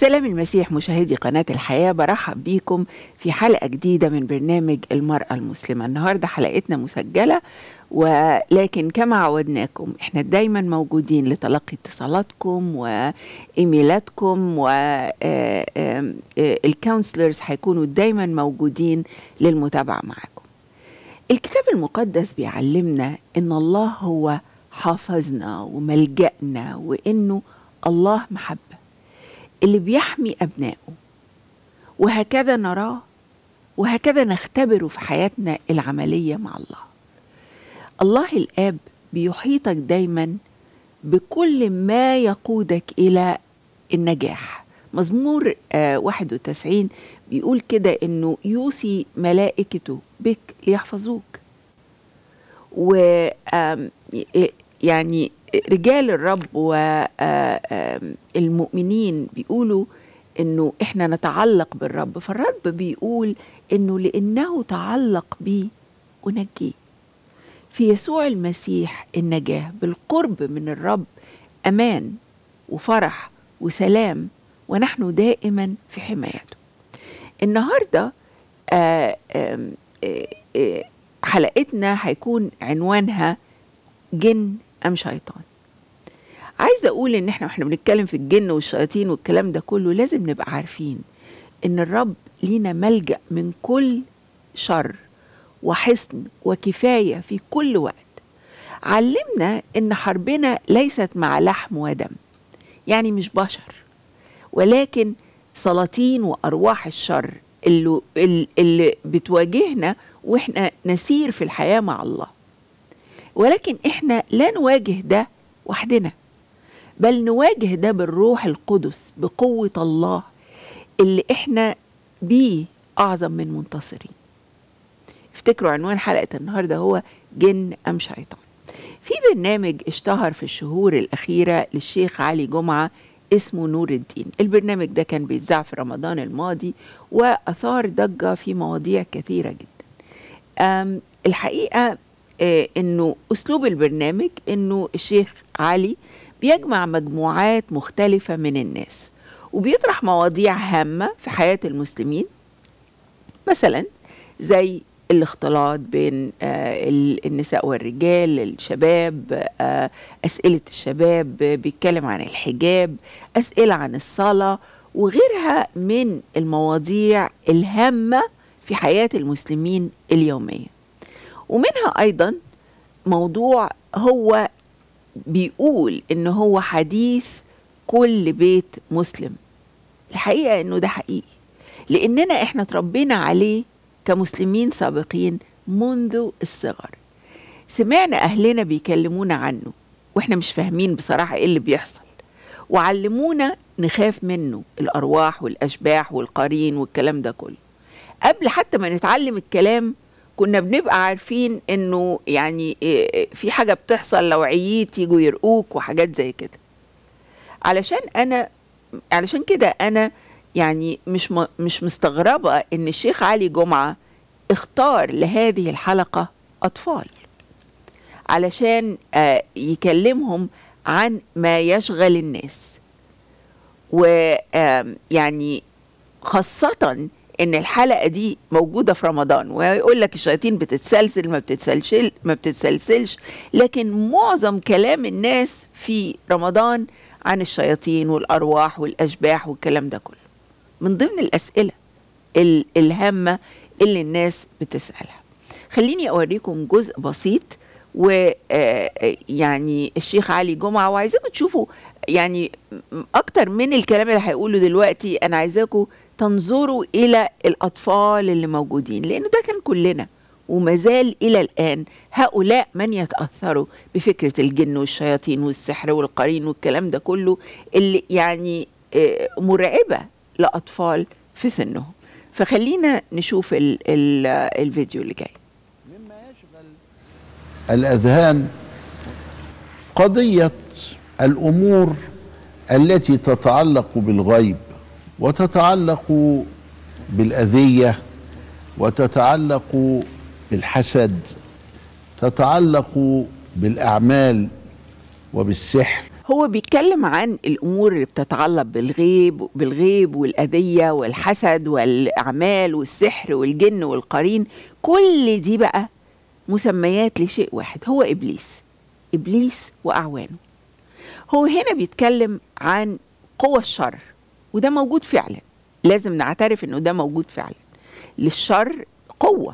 سلام المسيح مشاهدي قناة الحياة برحب بيكم في حلقة جديدة من برنامج المرأة المسلمة النهاردة حلقتنا مسجلة ولكن كما عودناكم احنا دايما موجودين لتلقي اتصالاتكم وايميلاتكم والكونسلرز هيكونوا دايما موجودين للمتابعة معاكم الكتاب المقدس بيعلمنا ان الله هو حافظنا وملجأنا وانه الله محبة اللي بيحمي أبنائه وهكذا نراه وهكذا نختبره في حياتنا العملية مع الله الله الآب بيحيطك دايما بكل ما يقودك إلى النجاح مزمور آه 91 بيقول كده إنه يوصي ملائكته بك ليحفظوك و يعني رجال الرب والمؤمنين بيقولوا انه احنا نتعلق بالرب فالرب بيقول انه لانه تعلق بي انجيه في يسوع المسيح النجاه بالقرب من الرب امان وفرح وسلام ونحن دائما في حمايته النهارده آآ آآ آآ حلقتنا هيكون عنوانها جن ام شيطان عايزه اقول ان احنا واحنا بنتكلم في الجن والشياطين والكلام ده كله لازم نبقى عارفين ان الرب لينا ملجا من كل شر وحصن وكفايه في كل وقت علمنا ان حربنا ليست مع لحم ودم يعني مش بشر ولكن سلاطين وارواح الشر اللي, اللي بتواجهنا واحنا نسير في الحياه مع الله ولكن احنا لا نواجه ده وحدنا بل نواجه ده بالروح القدس بقوة الله اللي احنا بيه أعظم من منتصرين افتكروا عنوان حلقة النهاردة هو جن أم شيطان في برنامج اشتهر في الشهور الأخيرة للشيخ علي جمعة اسمه نور الدين البرنامج ده كان بيتذاع في رمضان الماضي وأثار ضجة في مواضيع كثيرة جدا الحقيقة آه انه اسلوب البرنامج انه الشيخ علي بيجمع مجموعات مختلفة من الناس وبيطرح مواضيع هامة في حياة المسلمين مثلا زي الاختلاط بين آه النساء والرجال الشباب آه أسئلة الشباب بيتكلم عن الحجاب أسئلة عن الصلاة وغيرها من المواضيع الهامة في حياة المسلمين اليوميه ومنها ايضا موضوع هو بيقول ان هو حديث كل بيت مسلم الحقيقه انه ده حقيقي لاننا احنا اتربينا عليه كمسلمين سابقين منذ الصغر سمعنا اهلنا بيكلمونا عنه واحنا مش فاهمين بصراحه ايه اللي بيحصل وعلمونا نخاف منه الارواح والاشباح والقرين والكلام ده كله قبل حتى ما نتعلم الكلام كنا بنبقى عارفين انه يعني في حاجه بتحصل لو عييت يجوا يرقوك وحاجات زي كده علشان انا علشان كده انا يعني مش مش مستغربه ان الشيخ علي جمعه اختار لهذه الحلقه اطفال علشان يكلمهم عن ما يشغل الناس ويعني خاصه ان الحلقه دي موجوده في رمضان ويقول لك الشياطين بتتسلسل ما بتتسلسل ما بتتسلسلش لكن معظم كلام الناس في رمضان عن الشياطين والارواح والاشباح والكلام ده كله من ضمن الاسئله الهامه اللي الناس بتسالها خليني اوريكم جزء بسيط ويعني الشيخ علي جمعه وعايزاكم تشوفوا يعني اكتر من الكلام اللي هيقوله دلوقتي انا عايزاكم تنظروا الى الاطفال اللي موجودين لانه ده كان كلنا وما زال الى الان هؤلاء من يتاثروا بفكره الجن والشياطين والسحر والقرين والكلام ده كله اللي يعني مرعبه لاطفال في سنهم فخلينا نشوف ال ال الفيديو اللي جاي مما يشغل الاذهان قضيه الامور التي تتعلق بالغيب وتتعلق بالاذيه وتتعلق بالحسد تتعلق بالاعمال وبالسحر هو بيتكلم عن الامور اللي بتتعلق بالغيب بالغيب والاذيه والحسد والاعمال والسحر والجن والقرين كل دي بقى مسميات لشيء واحد هو ابليس ابليس واعوانه هو هنا بيتكلم عن قوى الشر وده موجود فعلا لازم نعترف انه ده موجود فعلا للشر قوه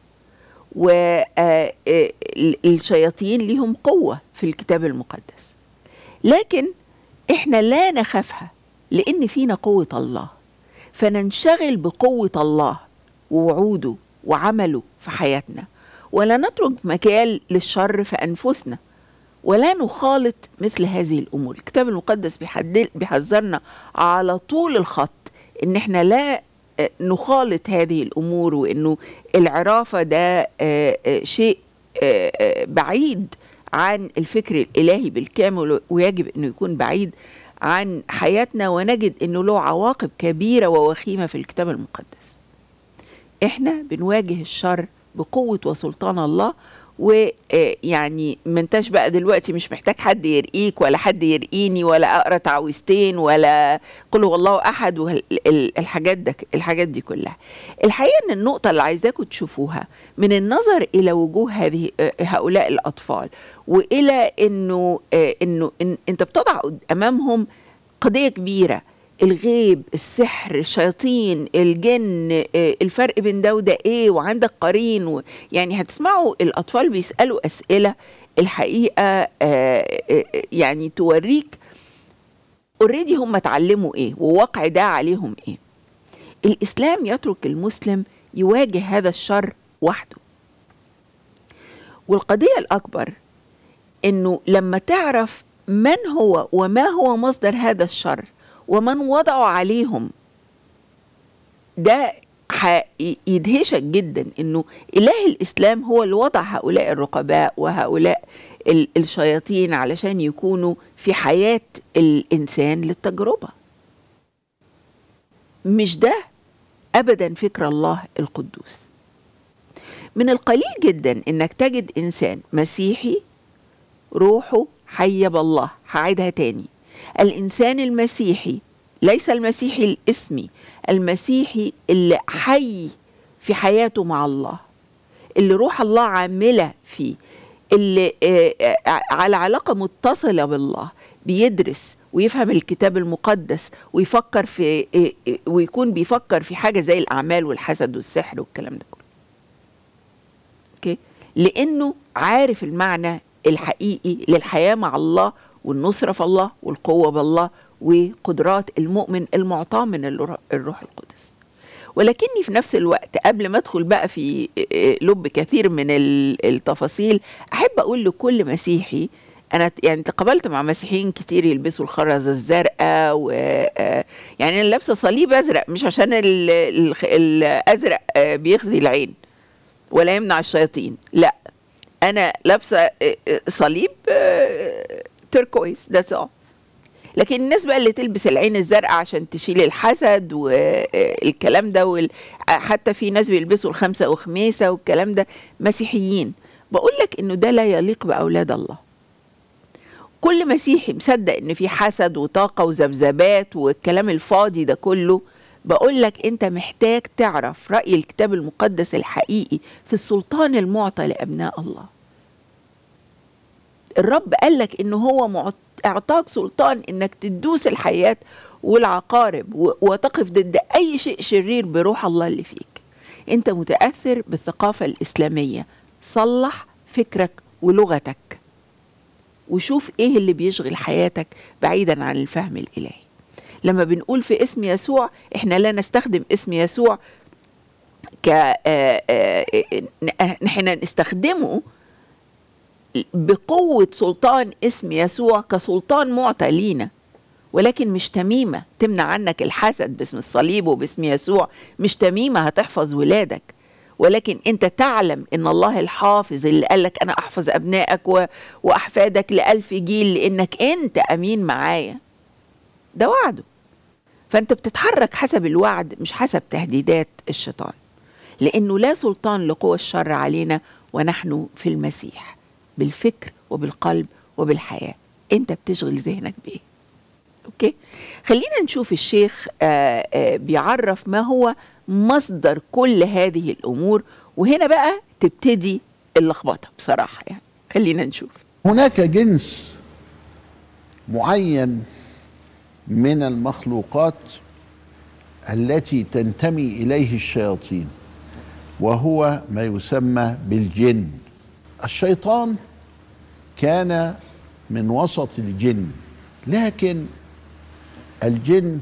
والشياطين ليهم قوه في الكتاب المقدس لكن احنا لا نخافها لان فينا قوه الله فننشغل بقوه الله ووعوده وعمله في حياتنا ولا نترك مجال للشر في انفسنا ولا نخالط مثل هذه الامور الكتاب المقدس بيحدل- بيحذرنا على طول الخط ان احنا لا آه، نخالط هذه الامور وانه العرافه ده آه، آه، شيء آه، آه، بعيد عن الفكر الالهي بالكامل ويجب انه يكون بعيد عن حياتنا ونجد انه له عواقب كبيره ووخيمه في الكتاب المقدس احنا بنواجه الشر بقوه وسلطان الله ويعني ما انتش بقى دلوقتي مش محتاج حد يرقيك ولا حد يرقيني ولا اقرا تعويذتين ولا قل هو الله احد والحاجات ده الحاجات دي كلها الحقيقه ان النقطه اللي عايزاكم تشوفوها من النظر الى وجوه هذه هؤلاء الاطفال والى انه آه، انه إن انت بتضع امامهم قضيه كبيره الغيب السحر الشياطين الجن آه، الفرق بين ده وده ايه وعندك قرين و... يعني هتسمعوا الاطفال بيسالوا اسئله الحقيقه آه، آه، يعني توريك اوريدي هم اتعلموا ايه وواقع ده عليهم ايه الاسلام يترك المسلم يواجه هذا الشر وحده والقضيه الاكبر انه لما تعرف من هو وما هو مصدر هذا الشر ومن وضعوا عليهم ده ح- يدهشك جدا انه اله الاسلام هو اللي وضع هؤلاء الرقباء وهؤلاء ال- الشياطين علشان يكونوا في حياه الانسان للتجربه مش ده ابدا فكر الله القدوس من القليل جدا انك تجد انسان مسيحي روحه حية بالله هعيدها تاني الإنسان المسيحي ليس المسيحي الاسمي المسيحي اللي حي في حياته مع الله اللي روح الله عاملة فيه اللي آه، آه، على علاقة متصلة بالله بيدرس ويفهم الكتاب المقدس ويفكر في آه، آه، ويكون بيفكر في حاجة زي الأعمال والحسد والسحر والكلام ده كله اوكي لانه عارف المعنى الحقيقي للحياه مع الله والنصره في الله والقوه بالله وقدرات المؤمن المعطاه من الر- الروح القدس ولكني في نفس الوقت قبل ما ادخل بقى في لب كثير من ال- التفاصيل احب اقول لكل مسيحي انا ت- يعني تقابلت مع مسيحيين كتير يلبسوا الخرزه الزرقاء و آه، يعني انا لابسه صليب ازرق مش عشان ال- ال- الازرق آه، بيخزي العين ولا يمنع الشياطين لا انا لابسه آه، آه، صليب تركويز ذاتس all لكن الناس بقى اللي تلبس العين الزرقاء عشان تشيل الحسد والكلام ده وال... حتى في ناس بيلبسوا الخمسه وخميسه والكلام ده مسيحيين بقول لك انه ده لا يليق باولاد الله كل مسيحي مصدق ان في حسد وطاقه وذبذبات والكلام الفاضي ده كله بقول لك انت محتاج تعرف راي الكتاب المقدس الحقيقي في السلطان المعطى لابناء الله الرب قال لك ان هو معط- اعطاك سلطان انك تدوس الحياه والعقارب و- وتقف ضد اي شيء شرير بروح الله اللي فيك انت متاثر بالثقافه الاسلاميه صلح فكرك ولغتك وشوف ايه اللي بيشغل حياتك بعيدا عن الفهم الالهي لما بنقول في اسم يسوع احنا لا نستخدم اسم يسوع ك آه، آه، آه، نحن نستخدمه بقوة سلطان اسم يسوع كسلطان معطى لينا ولكن مش تميمة تمنع عنك الحسد باسم الصليب وباسم يسوع مش تميمة هتحفظ ولادك ولكن انت تعلم ان الله الحافظ اللي قالك انا احفظ ابنائك و... واحفادك لألف جيل لانك انت امين معايا ده وعده فانت بتتحرك حسب الوعد مش حسب تهديدات الشيطان لانه لا سلطان لقوى الشر علينا ونحن في المسيح بالفكر وبالقلب وبالحياه انت بتشغل ذهنك بايه اوكي خلينا نشوف الشيخ آه آه بيعرف ما هو مصدر كل هذه الامور وهنا بقى تبتدي اللخبطه بصراحه يعني خلينا نشوف هناك جنس معين من المخلوقات التي تنتمي اليه الشياطين وهو ما يسمى بالجن الشيطان كان من وسط الجن لكن الجن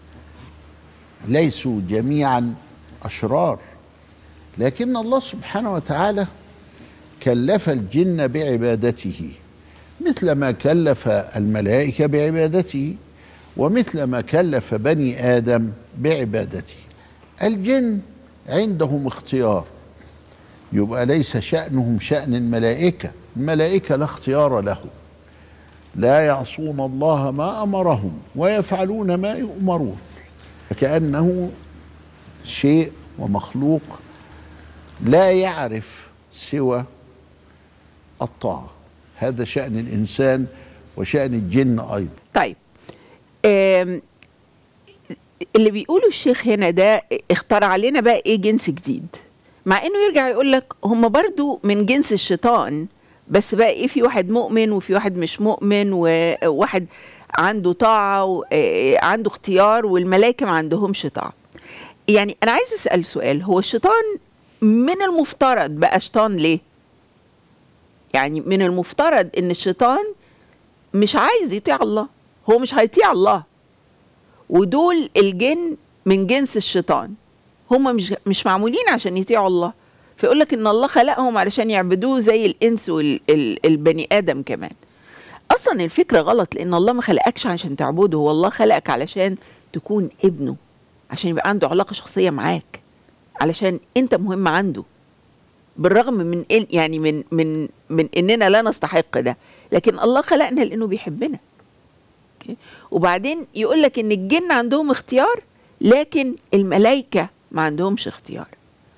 ليسوا جميعا اشرار لكن الله سبحانه وتعالى كلف الجن بعبادته مثل ما كلف الملائكه بعبادته ومثل ما كلف بني ادم بعبادته الجن عندهم اختيار يبقى ليس شانهم شان الملائكه الملائكه لا اختيار لهم لا يعصون الله ما امرهم ويفعلون ما يؤمرون فكانه شيء ومخلوق لا يعرف سوى الطاعه هذا شان الانسان وشان الجن ايضا طيب آم، اللي بيقوله الشيخ هنا ده اخترع لنا بقى ايه جنس جديد مع انه يرجع يقول لك هم برضو من جنس الشيطان بس بقى ايه في واحد مؤمن وفي واحد مش مؤمن وواحد عنده طاعة وعنده اختيار والملائكة ما عندهمش طاعة يعني انا عايز اسأل سؤال هو الشيطان من المفترض بقى شيطان ليه يعني من المفترض ان الشيطان مش عايز يطيع الله هو مش هيطيع الله ودول الجن من جنس الشيطان هم مش مش معمولين عشان يطيعوا الله فيقول لك ان الله خلقهم علشان يعبدوه زي الانس والبني ادم كمان اصلا الفكره غلط لان الله ما خلقكش عشان تعبده هو الله خلقك علشان تكون ابنه عشان يبقى عنده علاقه شخصيه معاك علشان انت مهم عنده بالرغم من إن يعني من من من اننا لا نستحق ده لكن الله خلقنا لانه بيحبنا أوكي؟ وبعدين يقول لك ان الجن عندهم اختيار لكن الملائكه ما عندهمش اختيار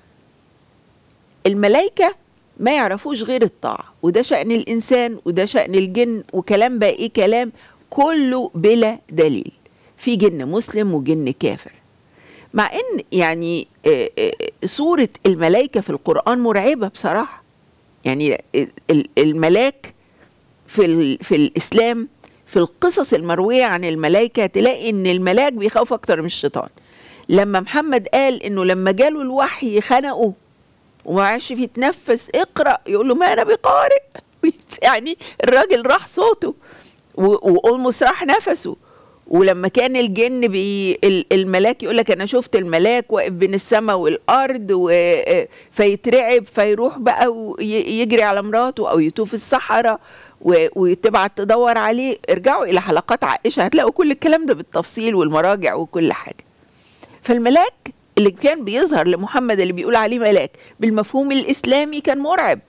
الملائكه ما يعرفوش غير الطاعه وده شان الانسان وده شان الجن وكلام بقى ايه كلام كله بلا دليل في جن مسلم وجن كافر مع ان يعني آه، آه، صوره الملائكه في القران مرعبه بصراحه يعني ال- الملاك في ال- في الاسلام في القصص المرويه عن الملائكه تلاقي ان الملاك بيخاف اكتر من الشيطان لما محمد قال انه لما جاله الوحي خنقه وما عرفش يتنفس اقرا يقول له ما انا بقارئ يعني الراجل راح صوته واولموس راح نفسه ولما كان الجن بي ال- الملاك يقول لك انا شفت الملاك واقف بين السماء والارض و... فيترعب فيروح بقى ويجري على مراته او يتوه في الصحراء و... وتبعت تدور عليه ارجعوا الى حلقات عائشه هتلاقوا كل الكلام ده بالتفصيل والمراجع وكل حاجه فالملاك اللي كان بيظهر لمحمد اللي بيقول عليه ملاك بالمفهوم الاسلامي كان مرعب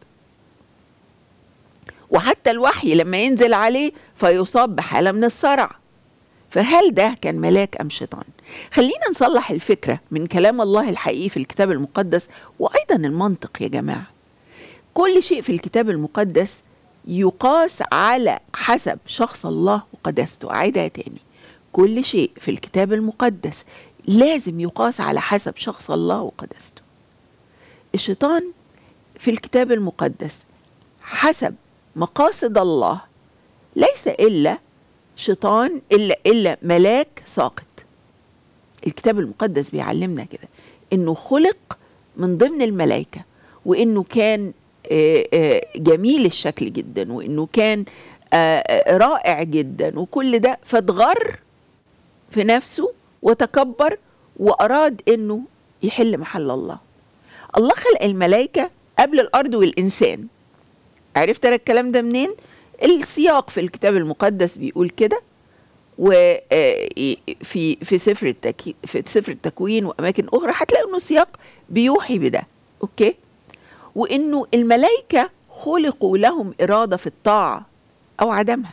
وحتى الوحي لما ينزل عليه فيصاب بحاله من الصرع فهل ده كان ملاك ام شيطان خلينا نصلح الفكره من كلام الله الحقيقي في الكتاب المقدس وايضا المنطق يا جماعه كل شيء في الكتاب المقدس يقاس على حسب شخص الله وقداسته اعيدها تاني كل شيء في الكتاب المقدس لازم يقاس على حسب شخص الله وقداسته الشيطان في الكتاب المقدس حسب مقاصد الله ليس الا شيطان الا الا ملاك ساقط الكتاب المقدس بيعلمنا كده انه خلق من ضمن الملائكه وانه كان آه، آه، جميل الشكل جدا وانه كان آه، آه، رائع جدا وكل ده فاتغر في نفسه وتكبر واراد انه يحل محل الله الله خلق الملائكه قبل الارض والانسان عرفت انا الكلام ده منين السياق في الكتاب المقدس بيقول كده وفي في سفر التكي في سفر التكوين واماكن اخرى هتلاقوا انه السياق بيوحي بده اوكي وانه الملائكه خلقوا لهم اراده في الطاعه او عدمها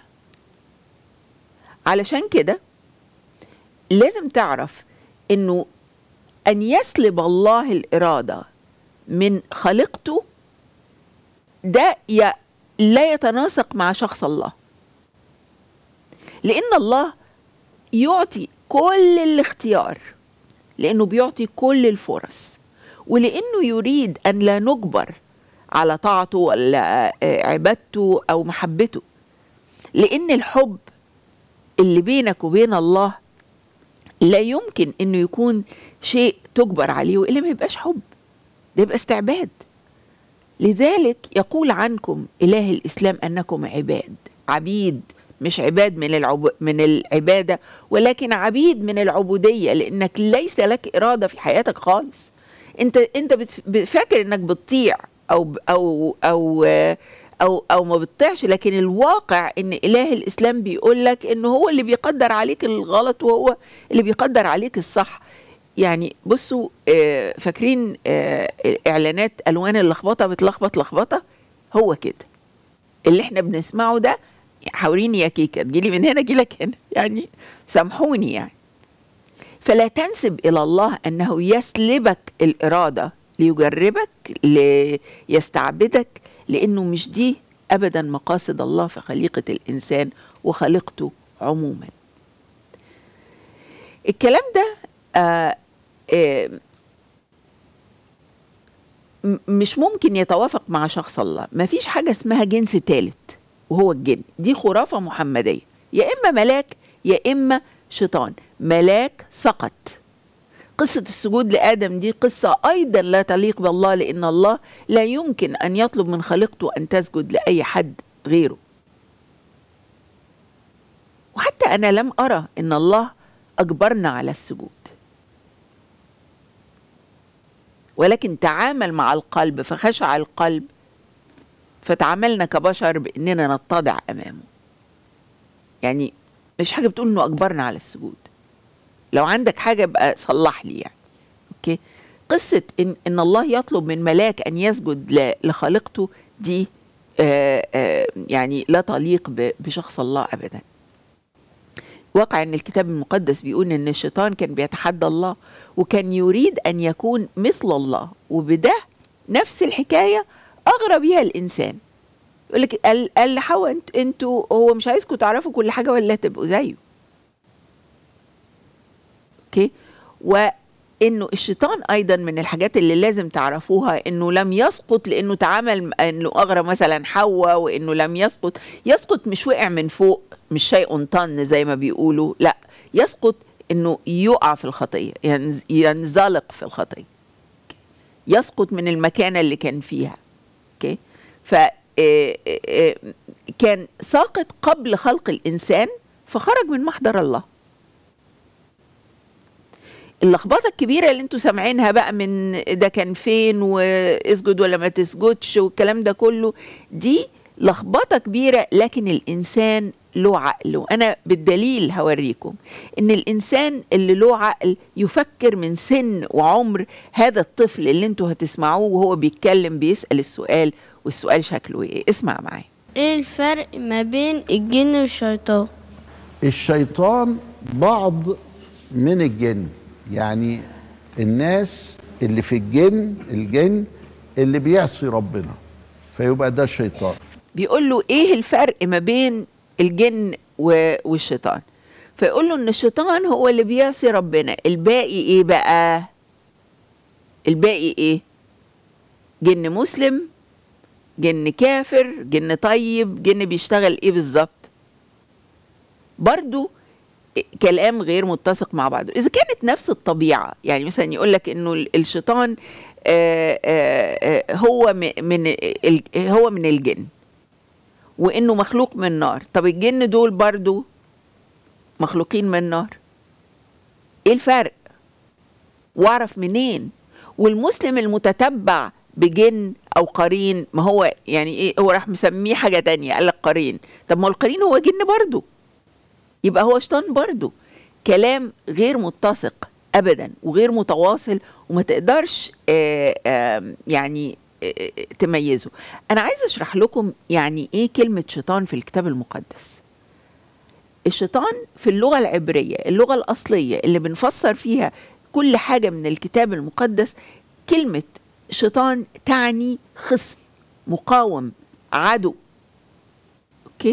علشان كده لازم تعرف انه ان يسلب الله الاراده من خلقته ده ي- لا يتناسق مع شخص الله لان الله يعطي كل الاختيار لانه بيعطي كل الفرص ولانه يريد ان لا نجبر على طاعته ولا آه، عبادته او محبته لان الحب اللي بينك وبين الله لا يمكن انه يكون شيء تجبر عليه والا ما يبقاش حب ده يبقى استعباد لذلك يقول عنكم اله الاسلام انكم عباد عبيد مش عباد من العب... من العباده ولكن عبيد من العبوديه لانك ليس لك اراده في حياتك خالص انت انت بت- بتفكر انك بتطيع او ب- او او او او ما بتطيعش لكن الواقع ان اله الاسلام بيقول لك انه هو اللي بيقدر عليك الغلط وهو اللي بيقدر عليك الصح يعني بصوا آه، فاكرين آه، اعلانات الوان اللخبطه بتلخبط لخبطه هو كده اللي احنا بنسمعه ده حاوريني يا كيكه تجيلي من هنا اجيلك هنا يعني سامحوني يعني فلا تنسب الى الله انه يسلبك الاراده ليجربك ليستعبدك لانه مش دي ابدا مقاصد الله في خليقه الانسان وخليقته عموما الكلام ده آه آه م- مش ممكن يتوافق مع شخص الله ما فيش حاجة اسمها جنس ثالث وهو الجن دي خرافة محمدية يا إما ملاك يا إما شيطان ملاك سقط قصة السجود لآدم دي قصة أيضا لا تليق بالله لأن الله لا يمكن أن يطلب من خليقته أن تسجد لأي حد غيره وحتى أنا لم أرى أن الله أجبرنا على السجود ولكن تعامل مع القلب فخشع القلب فتعاملنا كبشر باننا نتضع امامه يعني مش حاجه بتقول انه اجبرنا على السجود لو عندك حاجه بقى صلح لي يعني اوكي قصه ان ان الله يطلب من ملاك ان يسجد ل- لخالقته دي آه آه يعني لا تليق ب- بشخص الله ابدا واقع ان الكتاب المقدس بيقول ان الشيطان كان بيتحدى الله وكان يريد ان يكون مثل الله وبده نفس الحكايه اغرى بيها الانسان يقول لك قال قال لحواء انت انتوا هو مش عايزكم تعرفوا كل حاجه ولا تبقوا زيه اوكي وانه الشيطان ايضا من الحاجات اللي لازم تعرفوها انه لم يسقط لانه تعامل انه اغرى مثلا حواء وانه لم يسقط يسقط مش وقع من فوق مش شيء طن زي ما بيقولوا لا يسقط انه يقع في الخطيه ينز- ينزلق في الخطيه يسقط من المكانه اللي كان فيها اوكي ف آه، آه، آه، كان ساقط قبل خلق الانسان فخرج من محضر الله اللخبطه الكبيره اللي انتوا سامعينها بقى من ده كان فين واسجد ولا ما تسجدش والكلام ده كله دي لخبطه كبيره لكن الانسان له عقل وانا بالدليل هوريكم ان الانسان اللي له عقل يفكر من سن وعمر هذا الطفل اللي انتوا هتسمعوه وهو بيتكلم بيسال السؤال والسؤال شكله ايه اسمع معايا ايه الفرق ما بين الجن والشيطان الشيطان بعض من الجن يعني الناس اللي في الجن الجن اللي بيعصي ربنا فيبقى ده الشيطان بيقول له ايه الفرق ما بين الجن و- والشيطان فيقول له ان الشيطان هو اللي بيعصي ربنا الباقي ايه بقى الباقي ايه جن مسلم جن كافر جن طيب جن بيشتغل ايه بالظبط برضو كلام غير متسق مع بعضه اذا كانت نفس الطبيعه يعني مثلا يقول لك انه ال- الشيطان آه، آه، آه، هو م- من ال- هو من الجن وانه مخلوق من نار طب الجن دول برضو مخلوقين من نار ايه الفرق واعرف منين والمسلم المتتبع بجن او قرين ما هو يعني ايه هو راح مسميه حاجه تانية قال لك قرين طب ما القرين هو جن برضو يبقى هو شيطان برضو كلام غير متسق ابدا وغير متواصل وما تقدرش آه، آه، يعني آه، آه، تميزه انا عايز اشرح لكم يعني ايه كلمه شيطان في الكتاب المقدس الشيطان في اللغه العبريه اللغه الاصليه اللي بنفسر فيها كل حاجه من الكتاب المقدس كلمه شيطان تعني خصم مقاوم عدو اوكي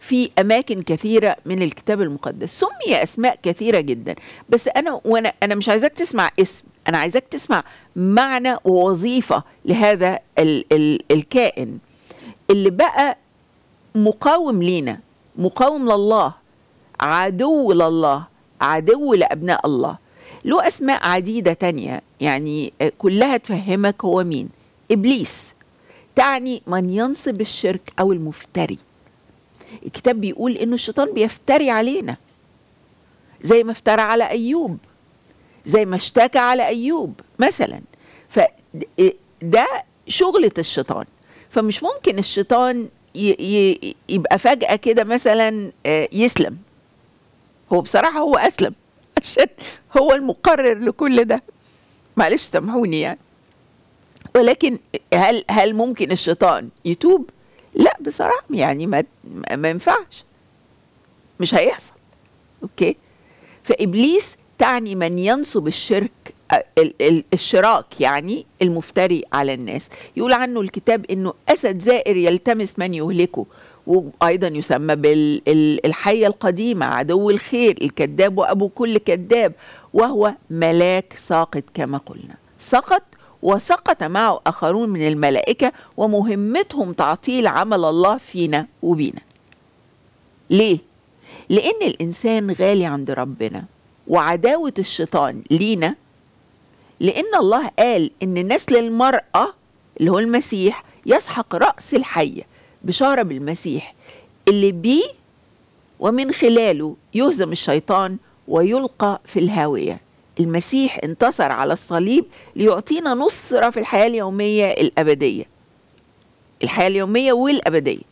في اماكن كثيره من الكتاب المقدس سمي اسماء كثيره جدا بس انا وانا انا مش عايزاك تسمع اسم انا عايزاك تسمع معنى ووظيفه لهذا ال ال الكائن اللي بقى مقاوم لينا مقاوم لله عدو لله عدو لابناء الله له اسماء عديده تانية يعني كلها تفهمك هو مين ابليس تعني من ينصب الشرك او المفتري الكتاب بيقول انه الشيطان بيفتري علينا زي ما افترى على ايوب زي ما اشتكى على ايوب مثلا فده شغلة الشيطان فمش ممكن الشيطان يبقى فجأة كده مثلا يسلم هو بصراحة هو أسلم عشان هو المقرر لكل ده معلش سامحوني يعني ولكن هل هل ممكن الشيطان يتوب؟ لا بصراحة يعني ما ما ينفعش مش هيحصل اوكي فابليس تعني من ينصب الشرك الشراك يعني المفتري على الناس يقول عنه الكتاب انه اسد زائر يلتمس من يهلكه وايضا يسمى بالحيه القديمه عدو الخير الكذاب وابو كل كذاب وهو ملاك ساقط كما قلنا سقط وسقط معه اخرون من الملائكه ومهمتهم تعطيل عمل الله فينا وبينا ليه لان الانسان غالي عند ربنا وعداوه الشيطان لينا لان الله قال ان نسل المراه اللي هو المسيح يسحق راس الحيه بشاره بالمسيح اللي بيه ومن خلاله يهزم الشيطان ويلقى في الهاويه المسيح انتصر على الصليب ليعطينا نصرة في الحياة اليومية الأبدية الحياة اليومية والأبدية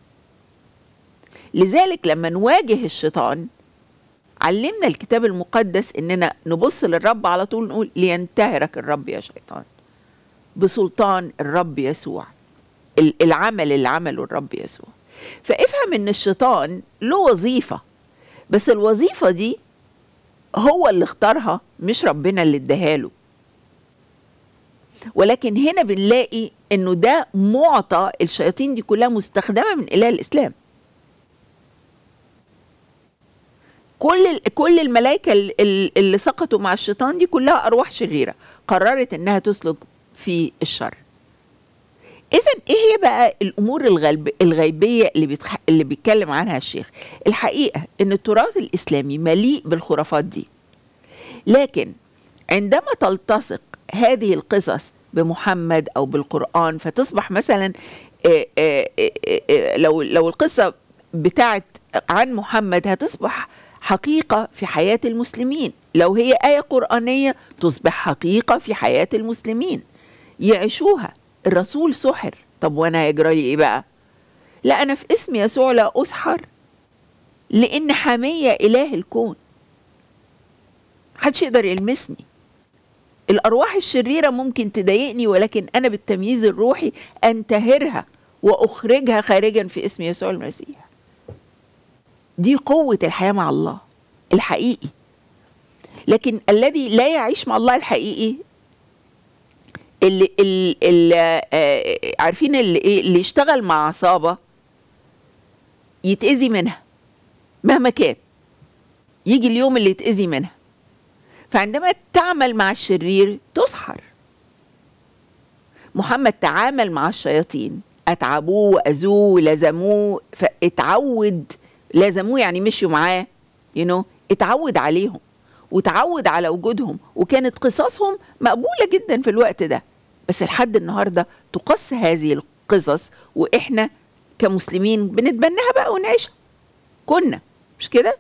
لذلك لما نواجه الشيطان علمنا الكتاب المقدس اننا نبص للرب على طول نقول لينتهرك الرب يا شيطان بسلطان الرب يسوع العمل اللي عمله الرب يسوع فافهم ان الشيطان له وظيفه بس الوظيفه دي هو اللي اختارها مش ربنا اللي اداها له ولكن هنا بنلاقي انه ده معطى الشياطين دي كلها مستخدمه من اله الاسلام كل كل الملائكه اللي سقطوا مع الشيطان دي كلها ارواح شريره قررت انها تسلك في الشر اذا ايه هي بقى الامور الغلب الغيبيه اللي بيتخ... اللي بيتكلم عنها الشيخ الحقيقه ان التراث الاسلامي مليء بالخرافات دي لكن عندما تلتصق هذه القصص بمحمد او بالقران فتصبح مثلا آآ آآ لو لو القصه بتاعت عن محمد هتصبح حقيقه في حياه المسلمين لو هي ايه قرانيه تصبح حقيقه في حياه المسلمين يعيشوها الرسول سحر طب وانا هيجرى لي ايه بقى لا انا في اسم يسوع لا اسحر لان حاميه اله الكون محدش يقدر يلمسني الارواح الشريره ممكن تضايقني ولكن انا بالتمييز الروحي انتهرها واخرجها خارجا في اسم يسوع المسيح دي قوه الحياه مع الله الحقيقي لكن الذي لا يعيش مع الله الحقيقي اللي, اللي, اللي آه عارفين اللي, إيه اللي يشتغل مع عصابة يتأذي منها مهما كان يجي اليوم اللي يتأذي منها فعندما تعمل مع الشرير تسحر محمد تعامل مع الشياطين أتعبوه وأذوه ولزموه فاتعود لازموه يعني مشوا معاه you know, اتعود عليهم وتعود على وجودهم وكانت قصصهم مقبولة جدا في الوقت ده بس لحد النهاردة تقص هذه القصص وإحنا كمسلمين بنتبناها بقى ونعيشها كنا مش كده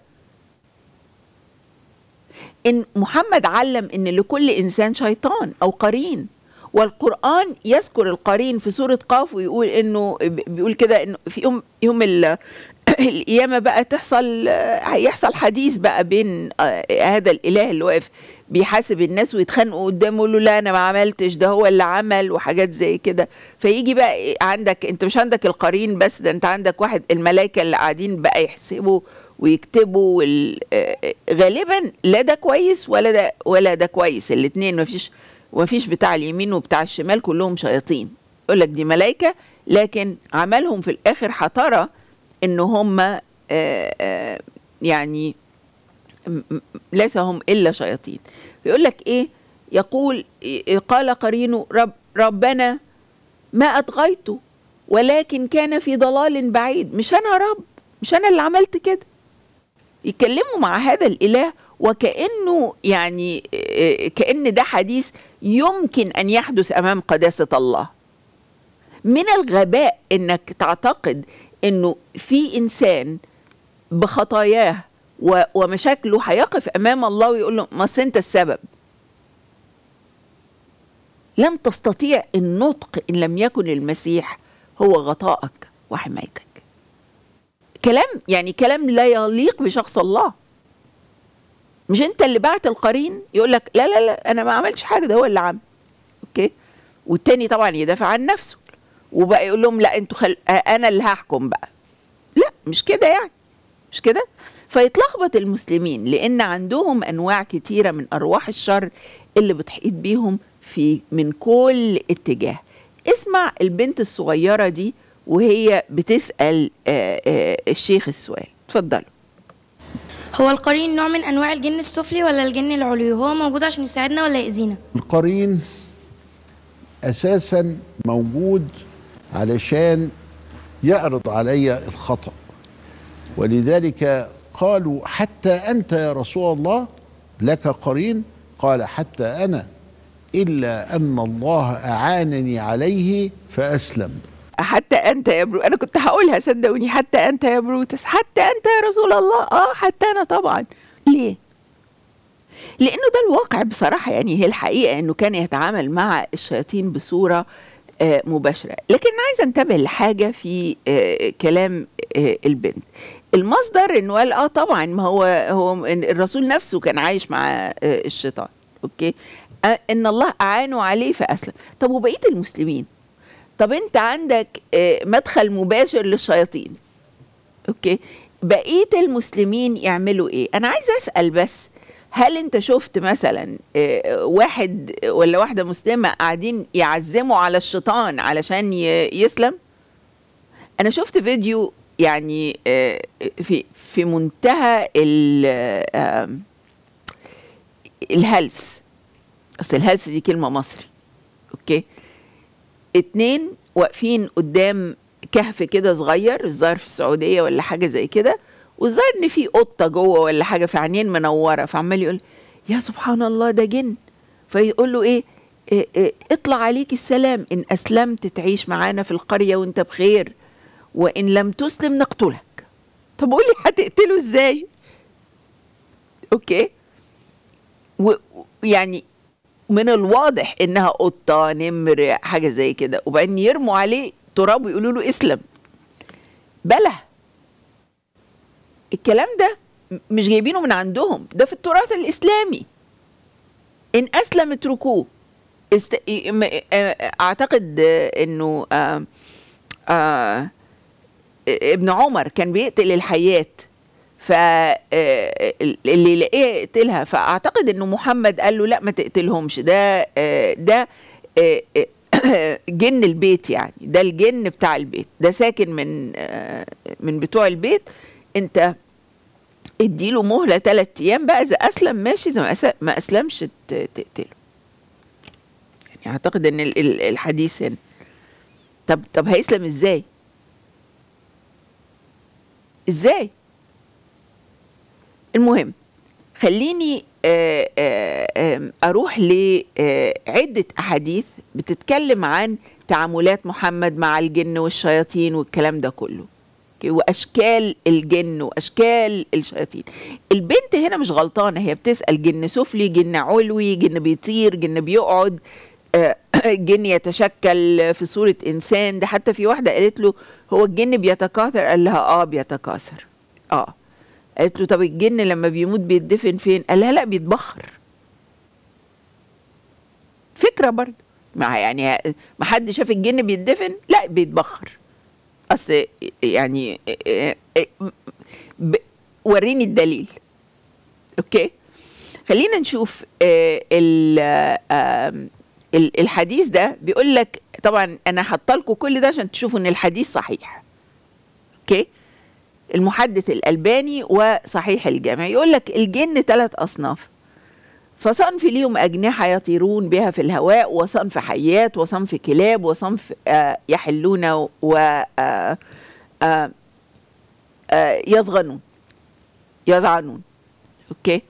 إن محمد علم إن لكل إنسان شيطان أو قرين والقرآن يذكر القرين في سورة قاف ويقول إنه بيقول كده إنه في يوم يوم القيامه بقى تحصل هيحصل حديث بقى بين هذا الاله اللي واقف بيحاسب الناس ويتخانقوا قدامه يقول له لا انا ما عملتش ده هو اللي عمل وحاجات زي كده فيجي بقى عندك انت مش عندك القرين بس ده انت عندك واحد الملائكه اللي قاعدين بقى يحسبوا ويكتبوا وال... غالبا لا ده كويس ولا ده ولا ده كويس الاثنين ما فيش وما فيش بتاع اليمين وبتاع الشمال كلهم شياطين يقول لك دي ملائكه لكن عملهم في الاخر حترى ان هم آه، آه، يعني م- م- ليس هم الا شياطين بيقول لك ايه يقول إيه، قال قرينه رب ربنا ما اطغيته ولكن كان في ضلال بعيد مش انا رب مش انا اللي عملت كده يتكلموا مع هذا الاله وكانه يعني آه، كان ده حديث يمكن ان يحدث امام قداسه الله من الغباء انك تعتقد انه في انسان بخطاياه و- ومشاكله هيقف امام الله ويقول له ما أصل انت السبب لن تستطيع النطق ان لم يكن المسيح هو غطائك وحمايتك كلام يعني كلام لا يليق بشخص الله مش انت اللي بعت القرين يقول لك لا لا لا انا ما عملتش حاجه ده هو اللي عمل اوكي والتاني طبعا يدافع عن نفسه وبقى يقول لهم لا انتوا خل... آه، انا اللي هحكم بقى لا مش كده يعني مش كده فيتلخبط المسلمين لان عندهم انواع كتيره من ارواح الشر اللي بتحيط بيهم في من كل اتجاه اسمع البنت الصغيره دي وهي بتسال آه، آه، الشيخ السؤال اتفضلوا هو القرين نوع من انواع الجن السفلي ولا الجن العلوي هو موجود عشان يساعدنا ولا يأذينا القرين اساسا موجود علشان يعرض علي الخطا ولذلك قالوا حتى انت يا رسول الله لك قرين قال حتى انا الا ان الله اعانني عليه فاسلم حتى انت يا برو انا كنت هقولها صدقوني حتى انت يا بروتس حتى انت يا رسول الله اه حتى انا طبعا ليه لانه ده الواقع بصراحه يعني هي الحقيقه انه كان يتعامل مع الشياطين بصوره آه، مباشره لكن أنا عايزه انتبه لحاجه في آه، كلام آه، البنت المصدر انه قال اه طبعا ما هو هو الرسول نفسه كان عايش مع آه، الشيطان اوكي آه، ان الله اعانه عليه فاسلم طب وبقيه المسلمين طب انت عندك آه، مدخل مباشر للشياطين اوكي بقيه المسلمين يعملوا ايه انا عايزه اسال بس هل انت شفت مثلا آه، واحد ولا واحده مسلمه قاعدين يعزموا على الشيطان علشان ي- يسلم انا شفت فيديو يعني آه، في في منتهى ال آه، الهلس اصل الهلس دي كلمه مصري اوكي اتنين واقفين قدام كهف كده صغير الظاهر في السعوديه ولا حاجه زي كده والظاهر ان في قطه جوه ولا حاجه في عينين منوره فعمال يقول يا سبحان الله ده جن فيقول له ايه, إيه, إيه اطلع عليك السلام ان اسلمت تعيش معانا في القريه وانت بخير وان لم تسلم نقتلك طب قول لي هتقتله ازاي اوكي و- ويعني من الواضح انها قطه نمر حاجه زي كده وبعدين يرموا عليه تراب ويقولوا له اسلم بلى الكلام ده م- مش جايبينه من عندهم ده في التراث الاسلامي ان اسلم اتركوه است... ي- م- آه، اعتقد آه، انه آه، آه، ابن عمر كان بيقتل الحيات فاللي يلاقيها يقتلها فاعتقد انه محمد قال له لا ما تقتلهمش ده آه، ده آه، آه، جن البيت يعني ده الجن بتاع البيت ده ساكن من آه، من بتوع البيت انت اديله مهله ثلاث ايام بقى اذا اسلم ماشي اذا ما أس- ما اسلمش ت- تقتله يعني اعتقد ان ال- ال- الحديث هنا طب طب هيسلم ازاي ازاي المهم خليني آه، آه، آه، اروح لعده احاديث بتتكلم عن تعاملات محمد مع الجن والشياطين والكلام ده كله أوكي؟ واشكال الجن واشكال الشياطين البنت هنا مش غلطانه هي بتسال جن سفلي جن علوي جن بيطير جن بيقعد آه، جن يتشكل في صوره انسان ده حتى في واحده قالت له هو الجن بيتكاثر قال لها اه بيتكاثر اه قالت له طب الجن لما بيموت بيتدفن فين قال لها لا بيتبخر فكره برضه ما يعني ما حد شاف الجن بيتدفن لا بيتبخر اصل يعني ب- وريني الدليل اوكي خلينا نشوف آه، ال- آم، ال- الحديث ده بيقول لك طبعا انا حاطه لكم كل ده عشان تشوفوا ان الحديث صحيح اوكي المحدث الألباني وصحيح الجامع يقول لك الجن ثلاث أصناف فصنف ليهم أجنحة يطيرون بها في الهواء وصنف حيات وصنف كلاب وصنف آه، يحلون و آه، آه، آه، يصغنون يزعنون اوكي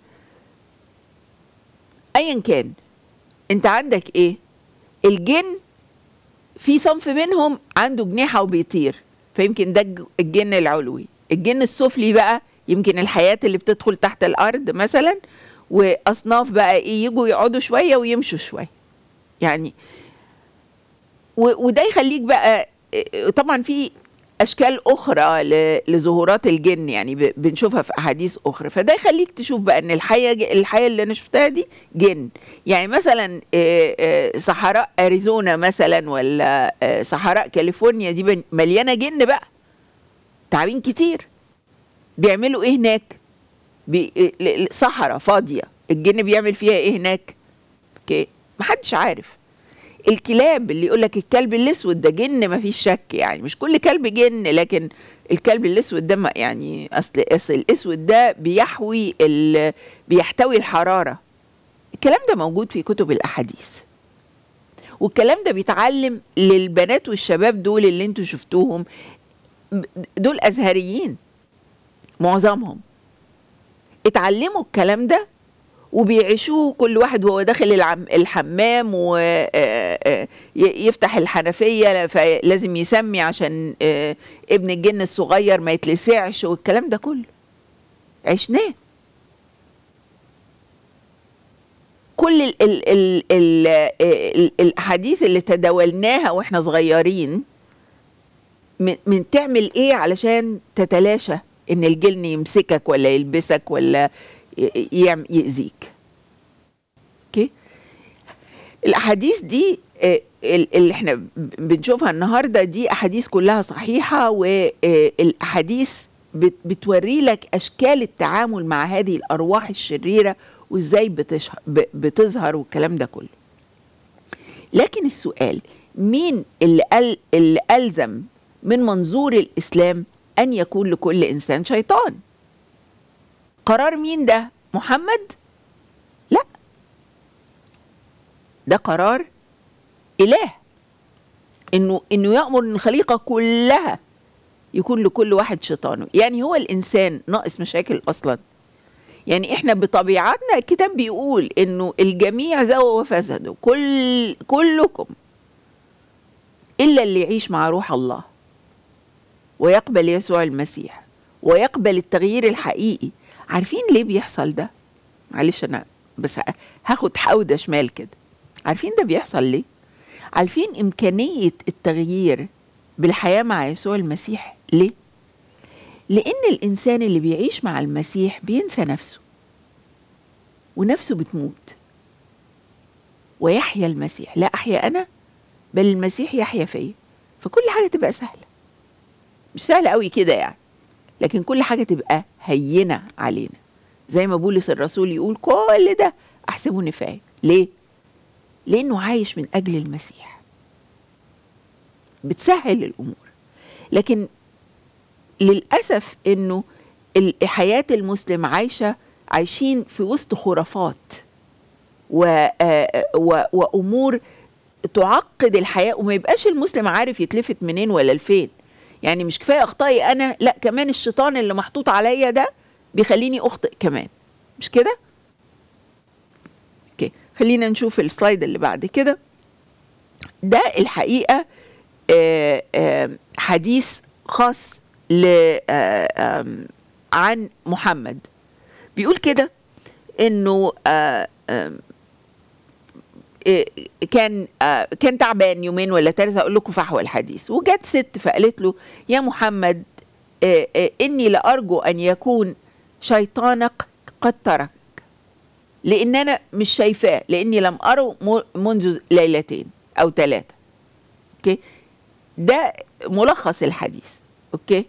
ايا كان انت عندك ايه الجن في صنف منهم عنده جناحه وبيطير فيمكن ده الج- الجن العلوي الجن السفلي بقى يمكن الحياة اللي بتدخل تحت الارض مثلا واصناف بقى ايه يجوا يقعدوا شويه ويمشوا شويه يعني و- وده يخليك بقى إيه، طبعا في اشكال اخرى ل- لظهورات الجن يعني ب- بنشوفها في احاديث اخرى فده يخليك تشوف بقى ان الحياه ج- الحياه اللي انا شفتها دي جن يعني مثلا آه، آه، صحراء اريزونا مثلا ولا آه، صحراء كاليفورنيا دي بن- مليانه جن بقى تعابين كتير بيعملوا ايه هناك بي... ل- ل- صحراء فاضيه الجن بيعمل فيها ايه هناك اوكي محدش عارف الكلاب اللي يقول لك الكلب الاسود ده جن ما فيش شك يعني مش كل كلب جن لكن الكلب الاسود ده ما- يعني اصل اصل الاسود ده بيحوي ال... بيحتوي الحراره الكلام ده موجود في كتب الاحاديث والكلام ده بيتعلم للبنات والشباب دول اللي انتوا شفتوهم ب- دول ازهريين معظمهم اتعلموا الكلام ده وبيعيشوه كل واحد وهو داخل العم الحمام ويفتح الحنفية فلازم يسمي عشان آه، ابن الجن الصغير ما يتلسعش والكلام ده كله عشناه كل ال ال ال ال ال الاحاديث اللي تداولناها واحنا صغيرين من, من تعمل ايه علشان تتلاشى ان الجن يمسكك ولا يلبسك ولا ي- يعم- يأذيك اوكي الاحاديث دي آه، ال- اللي احنا ب- بنشوفها النهارده دي احاديث كلها صحيحه والاحاديث بت- بتوري لك اشكال التعامل مع هذه الارواح الشريره وازاي بتشه- ب- بتظهر والكلام ده كله لكن السؤال مين اللي قال اللي ألزم من منظور الإسلام أن يكون لكل إنسان شيطان قرار مين ده محمد لا ده قرار إله إنه إنه يأمر إن الخليقة كلها يكون لكل واحد شيطانه يعني هو الإنسان ناقص مشاكل أصلا يعني احنا بطبيعتنا الكتاب بيقول انه الجميع زوى وفسدوا كل كلكم الا اللي يعيش مع روح الله ويقبل يسوع المسيح ويقبل التغيير الحقيقي عارفين ليه بيحصل ده معلش انا بس ه- هاخد حودة شمال كده عارفين ده بيحصل ليه عارفين امكانية التغيير بالحياة مع يسوع المسيح ليه لأن الإنسان اللي بيعيش مع المسيح بينسى نفسه ونفسه بتموت ويحيا المسيح لا أحيا أنا بل المسيح يحيا فيا فكل حاجة تبقى سهلة مش سهلة قوي كده يعني لكن كل حاجة تبقى هينة علينا زي ما بولس الرسول يقول كل ده أحسبه نفاية ليه؟ لأنه عايش من أجل المسيح بتسهل الأمور لكن للأسف إنه ال- حياة المسلم عايشة عايشين في وسط خرافات و آه، و وأمور تعقد الحياة وما يبقاش المسلم عارف يتلفت منين ولا لفين يعني مش كفاية أخطائي أنا لا كمان الشيطان اللي محطوط عليا ده بيخليني أخطئ كمان مش كده؟ اوكي خلينا نشوف السلايد اللي بعد كده ده الحقيقة آه، آه، حديث خاص ل آه، آم، عن محمد بيقول كده انه آه، آم، إيه، كان آه، كان تعبان يومين ولا ثلاثة أقول لكم فحوى الحديث وجت ست فقالت له يا محمد آه، آه، إني لأرجو أن يكون شيطانك قد ترك لأن أنا مش شايفاه لأني لم أره م- منذ ليلتين أو ثلاثة أوكي ده ملخص الحديث أوكي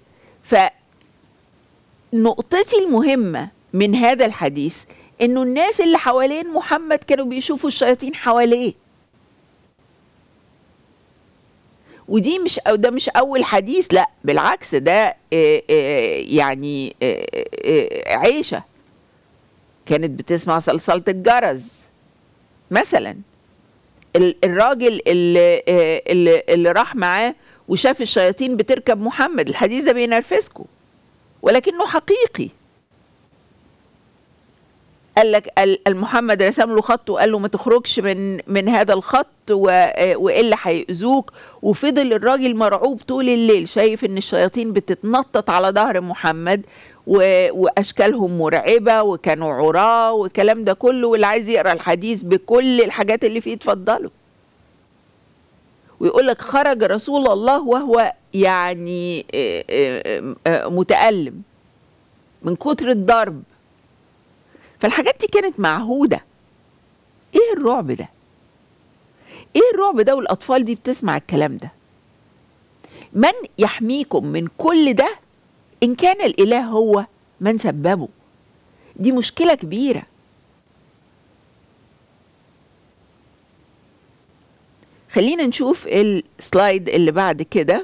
فنقطتي المهمة من هذا الحديث انه الناس اللي حوالين محمد كانوا بيشوفوا الشياطين حواليه ودي مش أو ده مش اول حديث لا بالعكس ده آه، آه، يعني آه، آه، عيشه كانت بتسمع صلصله الجرس مثلا ال- الراجل اللي, آه، اللي, اللي راح معاه وشاف الشياطين بتركب محمد الحديث ده بينرفزكم ولكنه حقيقي قال لك ال- المحمد رسم له خط وقال له ما تخرجش من من هذا الخط و- آه، والا هيأذوك وفضل الراجل مرعوب طول الليل شايف ان الشياطين بتتنطط على ظهر محمد و- واشكالهم مرعبه وكانوا عراه والكلام ده كله واللي عايز يقرا الحديث بكل الحاجات اللي فيه اتفضلوا ويقول لك خرج رسول الله وهو يعني آه، آه، آه، متألم من كتر الضرب فالحاجات دي كانت معهودة ايه الرعب ده ايه الرعب ده والاطفال دي بتسمع الكلام ده من يحميكم من كل ده ان كان الاله هو من سببه دي مشكلة كبيرة خلينا نشوف السلايد اللي بعد كده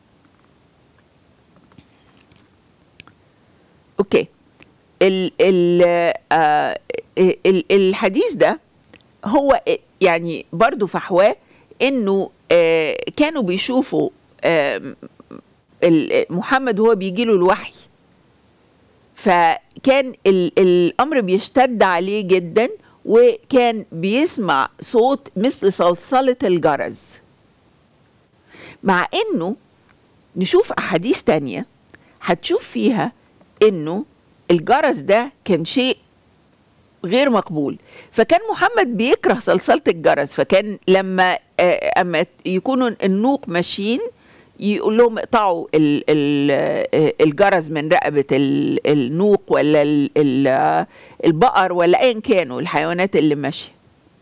اوكي ال ال آه ال الحديث ده هو يعني برضو فحواه انه آه كانوا بيشوفوا آه ال- محمد وهو بيجي له الوحي فكان ال الامر بيشتد عليه جدا وكان بيسمع صوت مثل صلصلة الجرس مع انه نشوف احاديث تانية هتشوف فيها انه الجرس ده كان شيء غير مقبول فكان محمد بيكره صلصلة الجرس فكان لما آه، اما يكونوا النوق ماشيين يقول لهم اقطعوا ال- ال- آه، الجرس من رقبة ال- النوق ولا ال- ال- آه، البقر ولا ايا كانوا الحيوانات اللي ماشية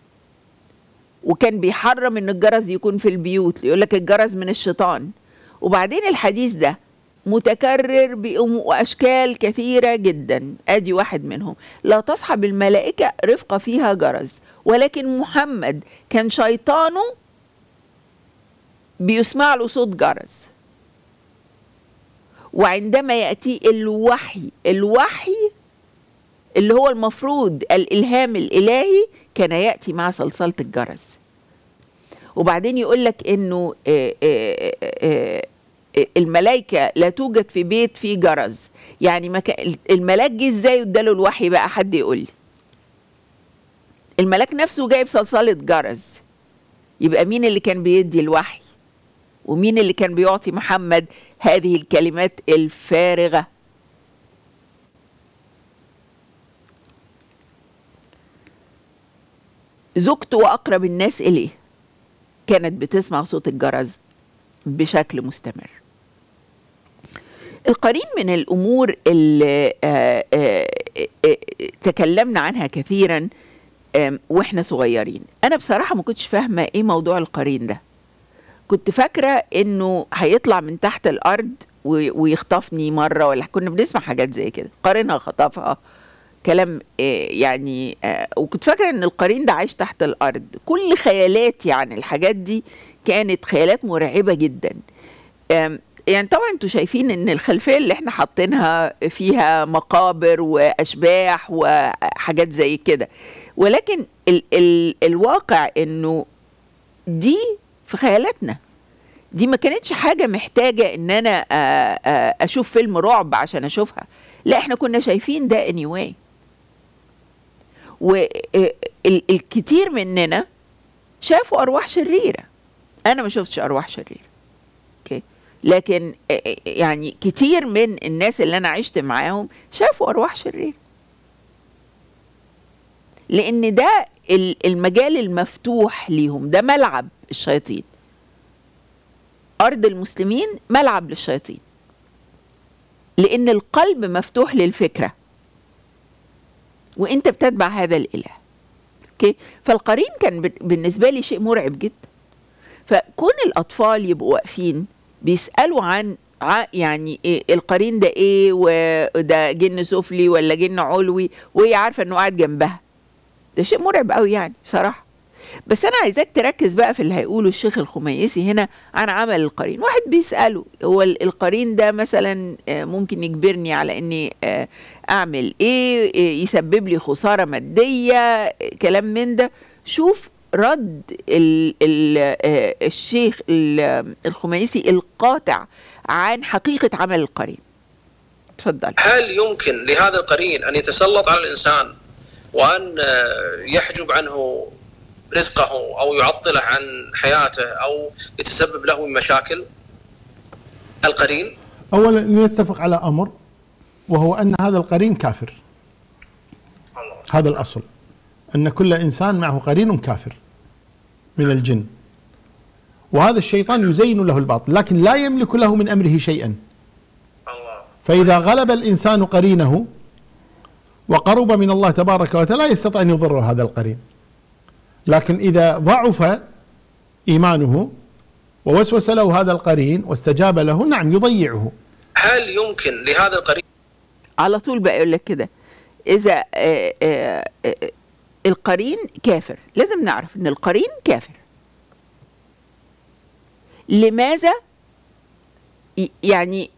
وكان بيحرم ان الجرس يكون في البيوت يقول لك الجرس من الشيطان وبعدين الحديث ده متكرر بأم- واشكال كثيره جدا ادي واحد منهم لا تصحب الملائكه رفقه فيها جرس ولكن محمد كان شيطانه بيسمع له صوت جرس وعندما ياتي الوحي الوحي اللي هو المفروض الالهام الالهي كان ياتي مع صلصله الجرس وبعدين يقول لك انه آه، آه، آه، آه، الملائكه لا توجد في بيت فيه جرس يعني ما كان- الملاك جه ازاي واداله الوحي بقى حد يقول لي الملاك نفسه جايب صلصله جرس يبقى مين اللي كان بيدي الوحي ومين اللي كان بيعطي محمد هذه الكلمات الفارغه زوجته واقرب الناس اليه كانت بتسمع صوت الجرس بشكل مستمر القرين من الامور اللي آه، آه، آه، تكلمنا عنها كثيرا آم، واحنا صغيرين انا بصراحه ما كنتش فاهمه ايه موضوع القرين ده كنت فاكره انه هيطلع من تحت الارض و- ويخطفني مره ولا كنا بنسمع حاجات زي كده قارنها خطفها كلام آه، يعني آه، وكنت فاكره ان القرين ده عايش تحت الارض كل خيالاتي عن الحاجات دي كانت خيالات مرعبه جدا آم، يعني طبعا انتوا شايفين ان الخلفيه اللي احنا حاطينها فيها مقابر واشباح وحاجات زي كده ولكن ال ال الواقع انه دي في خيالاتنا دي ما كانتش حاجه محتاجه ان انا آه، آه، اشوف فيلم رعب عشان اشوفها لا احنا كنا شايفين ده anyway والكتير مننا شافوا ارواح شريره انا ما شفتش ارواح شريره اوكي لكن آه، آه، يعني كتير من الناس اللي انا عشت معاهم شافوا ارواح شريره لان ده ال- المجال المفتوح ليهم ده ملعب الشياطين ارض المسلمين ملعب للشياطين لان القلب مفتوح للفكره وانت بتتبع هذا الاله اوكي فالقرين كان بن- بالنسبه لي شيء مرعب جدا فكون الاطفال يبقوا واقفين بيسالوا عن ع- يعني إيه القرين ده ايه وده جن سفلي ولا جن علوي وهي عارفه انه قاعد جنبها ده شيء مرعب قوي يعني بصراحه بس انا عايزاك تركز بقى في اللي هيقوله الشيخ الخميسي هنا عن عمل القرين واحد بيساله هو ال- القرين ده مثلا آه، ممكن يجبرني على اني آه، اعمل ايه آه، يسبب لي خساره ماديه آه، كلام من ده شوف رد ال ال آه، الشيخ ال- الخميسي القاطع عن حقيقه عمل القرين اتفضل هل يمكن لهذا القرين أن يتسلط على الإنسان وأن آه، يحجب عنه رزقه أو يعطله عن حياته أو يتسبب له بمشاكل القرين اولا نتفق على امر وهو ان هذا القرين كافر هذا الاصل ان كل انسان معه قرين كافر من الجن وهذا الشيطان يزين له الباطل لكن لا يملك له من امره شيئا الله فاذا غلب الانسان قرينه وقرب من الله تبارك وتعالى لا يستطيع ان يضر هذا القرين لكن اذا ضعف ايمانه ووسوس له هذا القرين واستجاب له نعم يضيعه هل يمكن لهذا القرين على طول بقى يقول لك كده اذا آه، آه، آه، القرين كافر لازم نعرف ان القرين كافر لماذا ي- يعني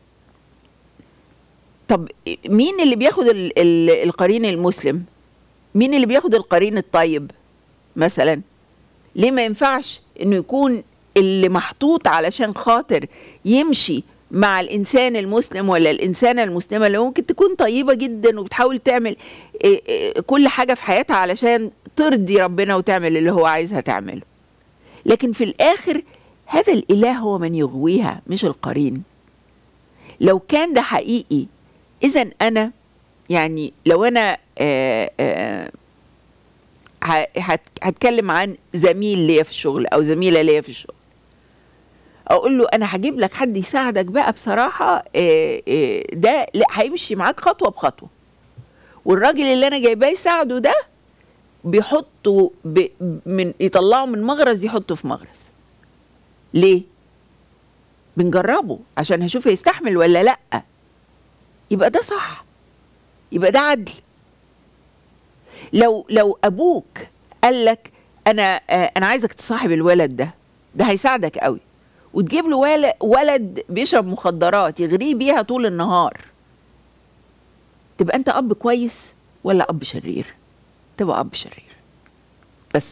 طب مين اللي بياخد ال- ال- القرين المسلم مين اللي بياخد القرين الطيب مثلا ليه ما ينفعش انه يكون اللي محطوط علشان خاطر يمشي مع الانسان المسلم ولا الانسانه المسلمه اللي ممكن تكون طيبه جدا وبتحاول تعمل إيه إيه كل حاجه في حياتها علشان ترضي ربنا وتعمل اللي هو عايزها تعمله لكن في الاخر هذا الاله هو من يغويها مش القرين لو كان ده حقيقي اذا انا يعني لو انا آه آه ه- هت- هتكلم عن زميل ليا في الشغل او زميله ليا في الشغل اقول له انا هجيب لك حد يساعدك بقى بصراحه آه، آه، ده لا هيمشي معاك خطوه بخطوه والراجل اللي انا جايباه يساعده ده بيحطه ب... من يطلعه من مغرز يحطه في مغرز ليه بنجربه عشان هشوف يستحمل ولا لا يبقى ده صح يبقى ده عدل لو لو ابوك قال لك انا آه، انا عايزك تصاحب الولد ده ده هيساعدك قوي وتجيب له ول- ولد بيشرب مخدرات يغريه بيها طول النهار تبقى انت اب كويس ولا اب شرير تبقى اب شرير بس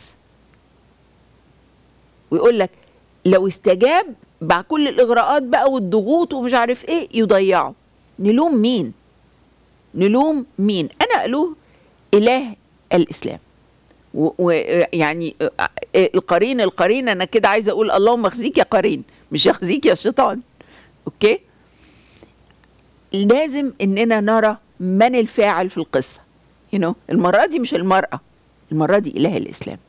ويقول لك لو استجاب مع كل الاغراءات بقى والضغوط ومش عارف ايه يضيعه نلوم مين نلوم مين انا الوه اله الاسلام ويعني القرين القرين انا كده عايزه اقول اللهم اخزيك يا قرين مش يخزيك يا شيطان اوكي لازم اننا نرى من الفاعل في القصه you know المره دي مش المراه المره دي اله الاسلام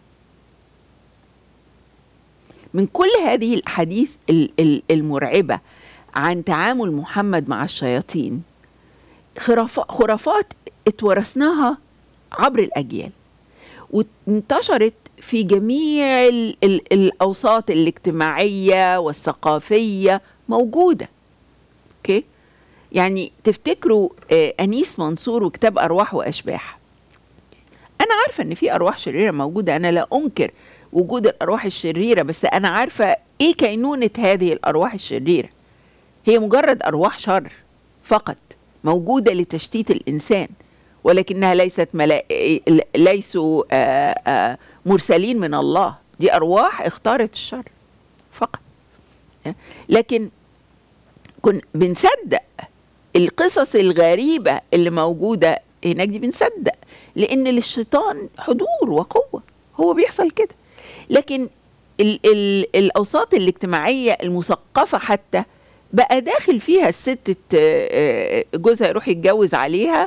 من كل هذه الاحاديث ال- ال- المرعبه عن تعامل محمد مع الشياطين خرافات خرافات اتورثناها عبر الاجيال وانتشرت في جميع ال ال الاوساط الاجتماعيه والثقافيه موجوده اوكي يعني تفتكروا آه انيس منصور وكتاب ارواح واشباح انا عارفه ان في ارواح شريره موجوده انا لا انكر وجود الارواح الشريره بس انا عارفه ايه كينونه هذه الارواح الشريره هي مجرد ارواح شر فقط موجوده لتشتيت الانسان ولكنها ليست ملا... ليسوا آآ آآ مرسلين من الله دي ارواح اختارت الشر فقط لكن كن بنصدق القصص الغريبه اللي موجوده هناك دي بنصدق لان للشيطان حضور وقوه هو بيحصل كده لكن ال ال الاوساط الاجتماعيه المثقفه حتى بقى داخل فيها الست جوزها يروح يتجوز عليها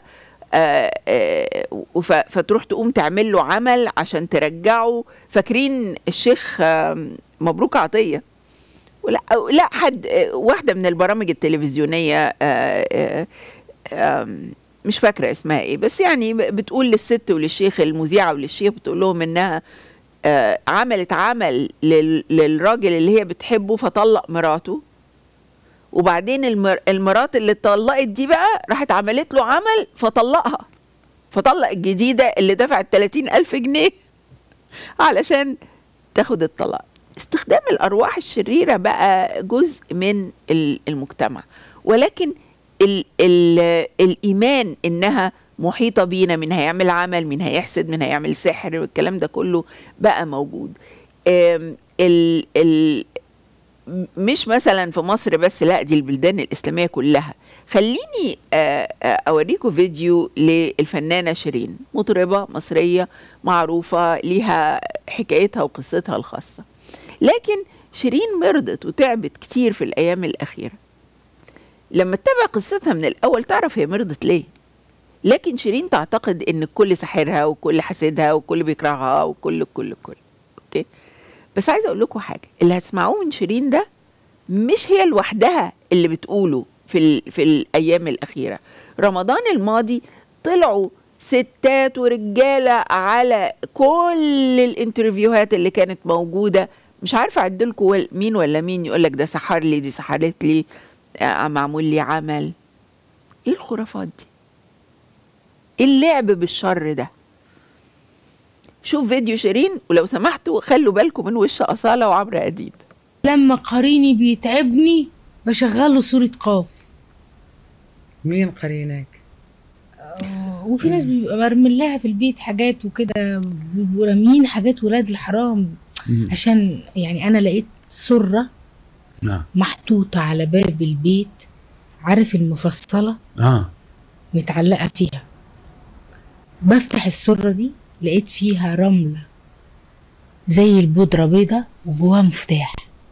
فتروح تقوم تعمل له عمل عشان ترجعه فاكرين الشيخ مبروك عطيه ولا لا حد واحده من البرامج التلفزيونيه مش فاكره اسمها ايه بس يعني بتقول للست وللشيخ المذيعه وللشيخ بتقول لهم انها عملت عمل للراجل اللي هي بتحبه فطلق مراته وبعدين المر... المرات اللي اتطلقت دي بقى راحت عملت له عمل فطلقها فطلق الجديدة اللي دفعت 30 ألف جنيه علشان تاخد الطلاق استخدام الارواح الشريره بقى جزء من ال- المجتمع ولكن ال ال الايمان انها محيطه بينا من هيعمل عمل من هيحسد من هيعمل سحر والكلام ده كله بقى موجود آم، ال ال مش مثلا في مصر بس لا دي البلدان الإسلامية كلها خليني آه، آه، أوريكم فيديو للفنانة شيرين مطربة مصرية معروفة ليها حكايتها وقصتها الخاصة لكن شيرين مرضت وتعبت كتير في الأيام الأخيرة لما تتابع قصتها من الأول تعرف هي مرضت ليه لكن شيرين تعتقد ان الكل ساحرها والكل حاسدها والكل بيكرهها والكل كل كل اوكي بس عايزه اقول لكم حاجه اللي هتسمعوه من شيرين ده مش هي لوحدها اللي بتقوله في ال... في الايام الاخيره رمضان الماضي طلعوا ستات ورجاله على كل الانترفيوهات اللي كانت موجوده مش عارفه اعد لكم مين ولا مين يقول لك ده سحر لي دي سحرت لي آه، معمول لي عمل ايه الخرافات دي ايه اللعب بالشر ده شوف فيديو شيرين ولو سمحتوا خلوا بالكم من وش أصالة وعمرو أديب لما قريني بيتعبني بشغله صورة قاف مين قرينك؟ وفي ناس بيبقى مرمي لها في البيت حاجات وكده بيبقوا راميين حاجات ولاد الحرام عشان يعني انا لقيت سرة نعم محطوطة على باب البيت عارف المفصلة اه متعلقة فيها بفتح السرة دي لقيت فيها رملة زي البودرة بيضة وجواها مفتاح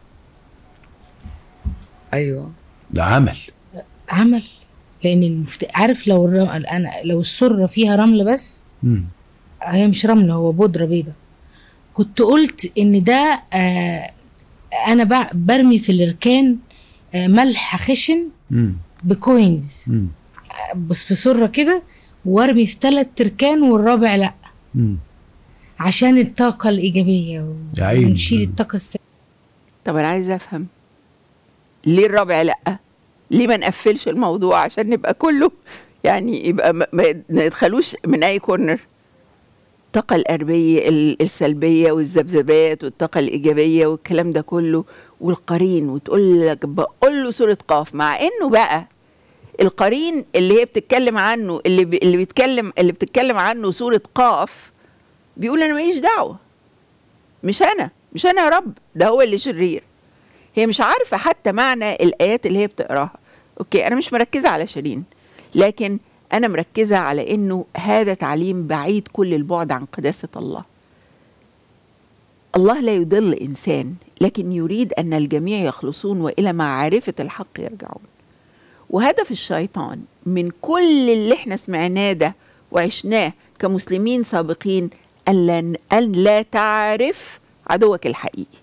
ايوه ده عمل عمل لان المفتاح عارف لو الرم... انا لو السرة فيها رملة بس مم. هي مش رملة هو بودرة بيضة كنت قلت ان ده آه انا ب- برمي في الاركان آه ملح خشن مم. بكوينز مم. بس في سرة كده وارمي في ثلاث تركان والرابع لا مم. عشان الطاقة الإيجابية و- يا عيني. ونشيل الطاقة السلبية طب أنا عايزة أفهم ليه الرابع لأ ليه ما نقفلش الموضوع عشان نبقى كله يعني يبقى ما, ما ندخلوش من أي كورنر الطاقة الأربية ال- السلبية والذبذبات والطاقة الإيجابية والكلام ده كله والقرين وتقول لك بقول له سورة قاف مع إنه بقى القرين اللي هي بتتكلم عنه اللي بي اللي بيتكلم اللي بتتكلم عنه سورة قاف بيقول أنا ماليش دعوة مش أنا مش أنا يا رب ده هو اللي شرير هي مش عارفة حتى معنى الآيات اللي هي بتقراها أوكي أنا مش مركزة على شيرين لكن أنا مركزة على إنه هذا تعليم بعيد كل البعد عن قداسة الله الله لا يضل إنسان لكن يريد أن الجميع يخلصون وإلى معرفة الحق يرجعون وهدف الشيطان من كل اللي احنا سمعناه ده وعشناه كمسلمين سابقين أن لا, أن لا تعرف عدوك الحقيقي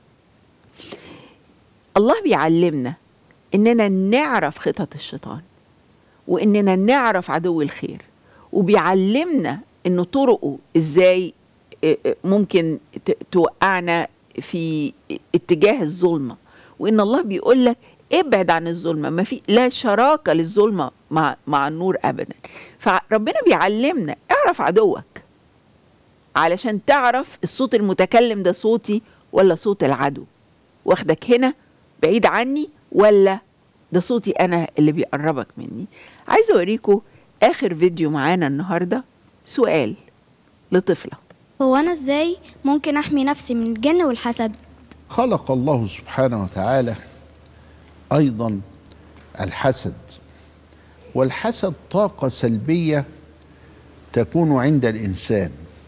الله بيعلمنا إننا نعرف خطط الشيطان وإننا نعرف عدو الخير وبيعلمنا إنه طرقه إزاي آه، آه، ممكن ت- توقعنا في اتجاه الظلمة وإن الله بيقول لك ابعد عن الظلمة ما في لا شراكة للظلمة مع مع النور أبدا فربنا بيعلمنا اعرف عدوك علشان تعرف الصوت المتكلم ده صوتي ولا صوت العدو واخدك هنا بعيد عني ولا ده صوتي انا اللي بيقربك مني عايزه اوريكم اخر فيديو معانا النهارده سؤال لطفله هو انا ازاي ممكن احمي نفسي من الجن والحسد خلق الله سبحانه وتعالى ايضا الحسد والحسد طاقه سلبيه تكون عند الانسان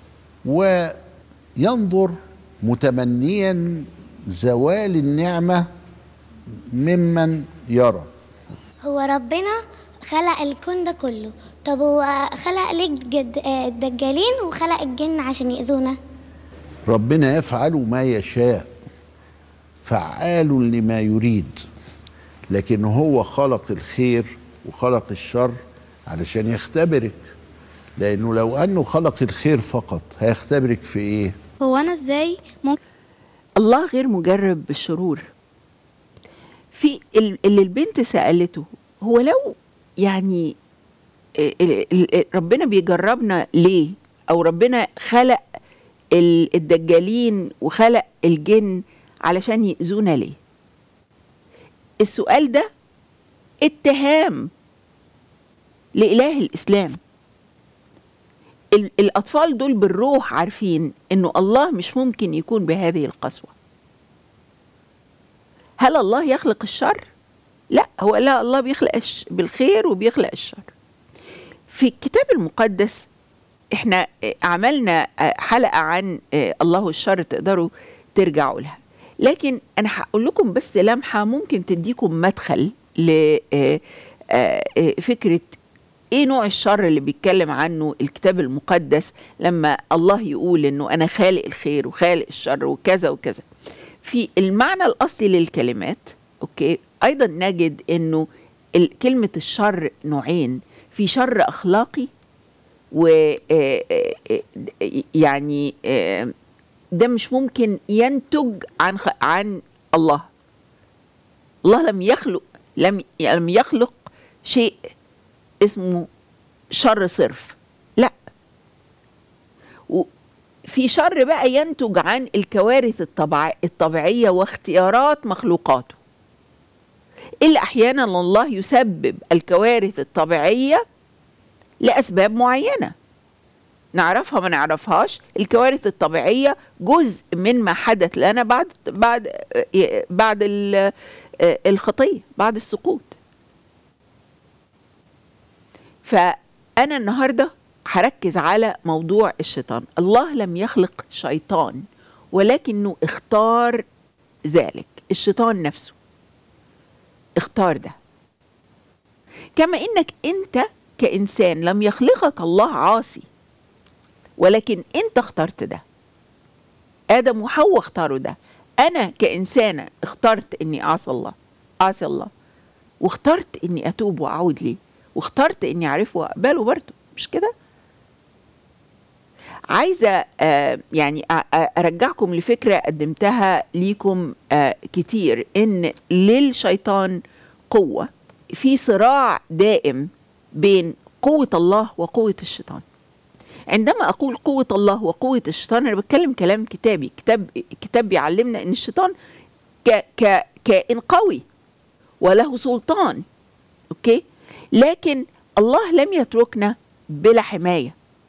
وينظر متمنيا زوال النعمه ممن يرى هو ربنا خلق الكون ده كله طب هو خلق ليه الجد- آه، الدجالين وخلق الجن عشان يأذونا ربنا يفعل ما يشاء فعال لما يريد لكن هو خلق الخير وخلق الشر علشان يختبرك لانه لو انه خلق الخير فقط هيختبرك في ايه هو انا ازاي ممكن الله غير مجرب بالشرور في ال- اللي البنت سألته هو لو يعني ال- ال- ال- ربنا بيجربنا ليه او ربنا خلق ال- الدجالين وخلق الجن علشان يأذونا ليه السؤال ده اتهام لإله الإسلام ال- الأطفال دول بالروح عارفين إنه الله مش ممكن يكون بهذه القسوة هل الله يخلق الشر؟ لا هو لا الله بيخلق الش- بالخير وبيخلق الشر في الكتاب المقدس احنا آه، عملنا آه، حلقة عن آه، الله والشر تقدروا ترجعوا لها لكن انا هقول لكم بس لمحة ممكن تديكم مدخل لفكرة ايه نوع الشر اللي بيتكلم عنه الكتاب المقدس لما الله يقول انه انا خالق الخير وخالق الشر وكذا وكذا في المعنى الاصلي للكلمات اوكي ايضا نجد انه ال- كلمة الشر نوعين في شر اخلاقي و آه، آه، آه، يعني آه، ده مش ممكن ينتج عن خ- عن الله الله لم يخلق لم لم يخلق شيء اسمه شر صرف لا في شر بقى ينتج عن الكوارث الطبع الطبيعية واختيارات مخلوقاته إلا أحيانا الله يسبب الكوارث الطبيعية لأسباب معينة نعرفها ما نعرفهاش الكوارث الطبيعية جزء من ما حدث لنا بعد بعد بعد ال- الخطية بعد السقوط فأنا النهاردة هركز على موضوع الشيطان الله لم يخلق شيطان ولكنه اختار ذلك الشيطان نفسه اختار ده كما انك انت كانسان لم يخلقك الله عاصي ولكن انت اخترت ده ادم وحواء اختاروا ده انا كانسانه اخترت اني اعصى الله اعصي الله واخترت اني اتوب واعود ليه واخترت اني اعرفه واقبله برضه مش كده عايزه آه يعني أ- أ- ارجعكم لفكره قدمتها ليكم آه كتير ان للشيطان قوه في صراع دائم بين قوه الله وقوه الشيطان عندما اقول قوه الله وقوه الشيطان انا بتكلم كلام كتابي كتاب كتاب بيعلمنا ان الشيطان ك ك كائن قوي وله سلطان اوكي لكن الله لم يتركنا بلا حمايه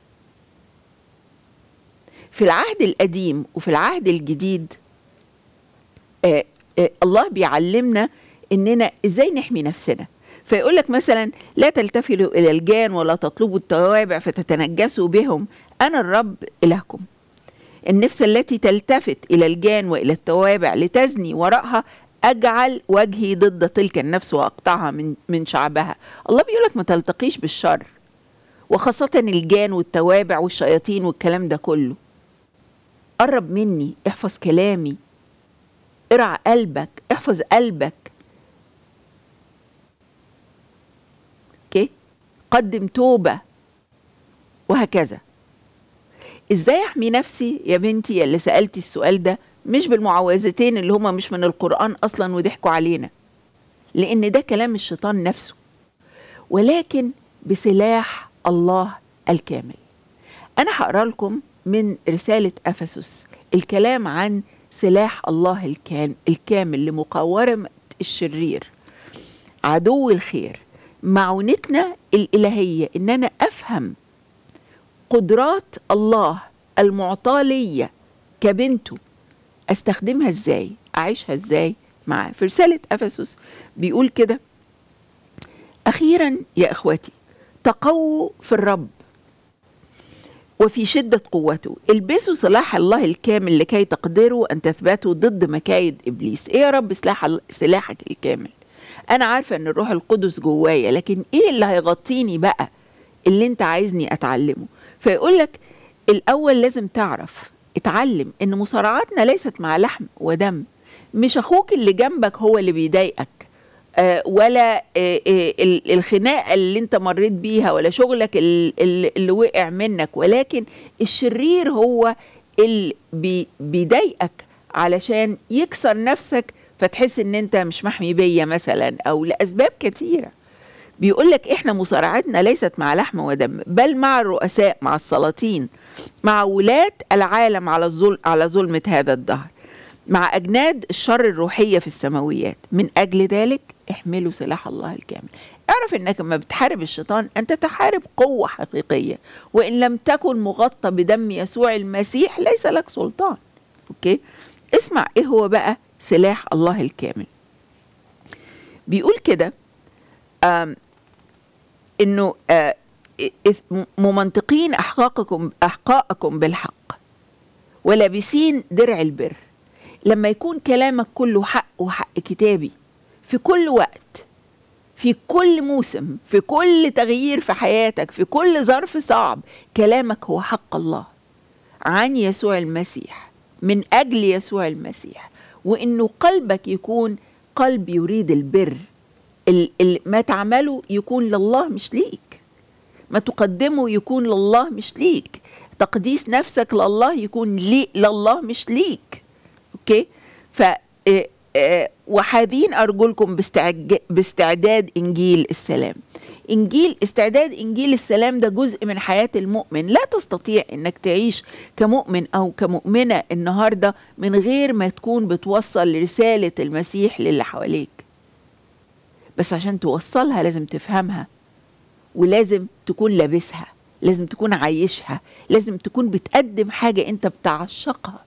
في العهد القديم وفي العهد الجديد آه آه الله بيعلمنا اننا ازاي نحمي نفسنا فيقول لك مثلا لا تلتفتوا الى الجان ولا تطلبوا التوابع فتتنجسوا بهم انا الرب الهكم النفس التي تلتفت الى الجان والى التوابع لتزني وراءها اجعل وجهي ضد تلك النفس واقطعها من من شعبها الله بيقول لك ما تلتقيش بالشر وخاصة الجان والتوابع والشياطين والكلام ده كله قرب مني احفظ كلامي ارعى قلبك احفظ قلبك اوكي قدم توبة وهكذا ازاي احمي نفسي يا بنتي يا اللي سألتي السؤال ده مش بالمعوذتين اللي هما مش من القرآن اصلا وضحكوا علينا لان ده كلام الشيطان نفسه ولكن بسلاح الله الكامل انا هقرا لكم من رسالة أفسس الكلام عن سلاح الله الكان الكامل لمقاومة الشرير عدو الخير معونتنا الإلهية إن أنا أفهم قدرات الله المعطاة ليا كبنته أستخدمها إزاي أعيشها إزاي معاه في رسالة أفسس بيقول كده أخيرا يا إخوتي تقووا في الرب وفي شدة قوته البسوا سلاح الله الكامل لكي تقدروا أن تثبتوا ضد مكايد إبليس إيه يا رب سلاح سلاحك الكامل أنا عارفة أن الروح القدس جوايا لكن إيه اللي هيغطيني بقى اللي أنت عايزني أتعلمه فيقول لك الأول لازم تعرف اتعلم أن مصارعاتنا ليست مع لحم ودم مش أخوك اللي جنبك هو اللي بيضايقك آه، ولا آه، آه، ال- الخناقه اللي انت مريت بيها ولا شغلك ال- ال- اللي وقع منك ولكن الشرير هو اللي بي- بيضايقك علشان يكسر نفسك فتحس ان انت مش محمي بيا مثلا او لاسباب كتيره بيقول لك احنا مصارعتنا ليست مع لحم ودم بل مع الرؤساء مع السلاطين مع ولاة العالم على الظل على ظلمة هذا الدهر مع أجناد الشر الروحية في السماويات من أجل ذلك احملوا سلاح الله الكامل اعرف انك لما بتحارب الشيطان انت تحارب قوة حقيقية وان لم تكن مغطى بدم يسوع المسيح ليس لك سلطان اوكي اسمع ايه هو بقى سلاح الله الكامل بيقول كده آم، انه آه، إث- ممنطقين احقاقكم احقاءكم بالحق ولابسين درع البر لما يكون كلامك كله حق وحق كتابي في كل وقت في كل موسم في كل تغيير في حياتك في كل ظرف صعب كلامك هو حق الله عن يسوع المسيح من اجل يسوع المسيح وانه قلبك يكون قلب يريد البر ال- ال- ما تعمله يكون لله مش ليك ما تقدمه يكون لله مش ليك تقديس نفسك لله يكون لي لله مش ليك اوكي ف آه، آه، وحاذين ارجلكم باستعج- باستعداد انجيل السلام انجيل استعداد انجيل السلام ده جزء من حياه المؤمن لا تستطيع انك تعيش كمؤمن او كمؤمنه النهارده من غير ما تكون بتوصل رساله المسيح للي حواليك بس عشان توصلها لازم تفهمها ولازم تكون لابسها لازم تكون عايشها لازم تكون بتقدم حاجة انت بتعشقها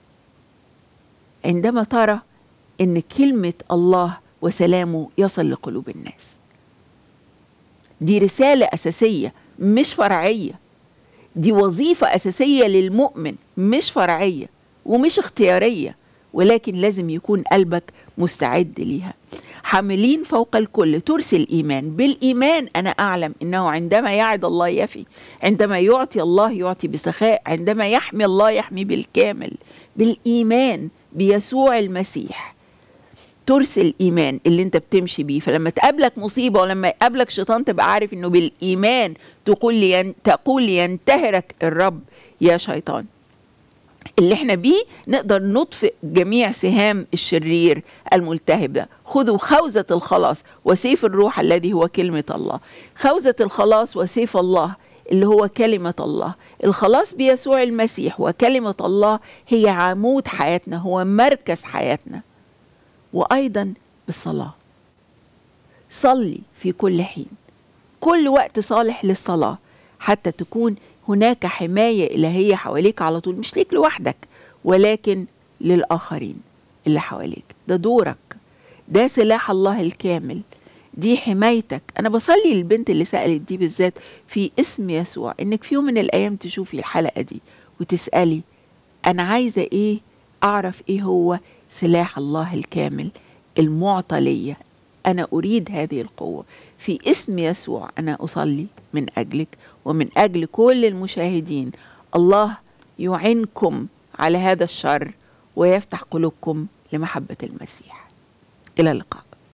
عندما ترى ان كلمة الله وسلامه يصل لقلوب الناس دي رسالة أساسية مش فرعية دي وظيفة أساسية للمؤمن مش فرعية ومش اختيارية ولكن لازم يكون قلبك مستعد ليها حاملين فوق الكل ترس الإيمان بالإيمان أنا أعلم أنه عندما يعد الله يفي عندما يعطي الله يعطي بسخاء عندما يحمي الله يحمي بالكامل بالإيمان بيسوع المسيح ترس الإيمان اللي أنت بتمشي بيه فلما تقابلك مصيبة ولما يقابلك شيطان تبقى عارف أنه بالإيمان تقول لي تقول ينتهرك الرب يا شيطان اللي احنا بيه نقدر نطفئ جميع سهام الشرير الملتهب ده خذوا خوذة الخلاص وسيف الروح الذي هو كلمة الله خوذة الخلاص وسيف الله اللي هو كلمة الله الخلاص بيسوع المسيح وكلمة الله هي عمود حياتنا هو مركز حياتنا وأيضا بالصلاة صلي في كل حين كل وقت صالح للصلاة حتى تكون هناك حماية إلهية حواليك على طول مش ليك لوحدك ولكن للآخرين اللي حواليك ده دورك ده سلاح الله الكامل دي حمايتك أنا بصلي للبنت اللي سألت دي بالذات في اسم يسوع إنك في يوم من الأيام تشوفي الحلقة دي وتسألي أنا عايزة إيه أعرف إيه هو سلاح الله الكامل المعطى ليا أنا أريد هذه القوة في اسم يسوع أنا أصلي من أجلك ومن أجل كل المشاهدين الله يعنكم على هذا الشر ويفتح قلوبكم لمحبة المسيح إلى اللقاء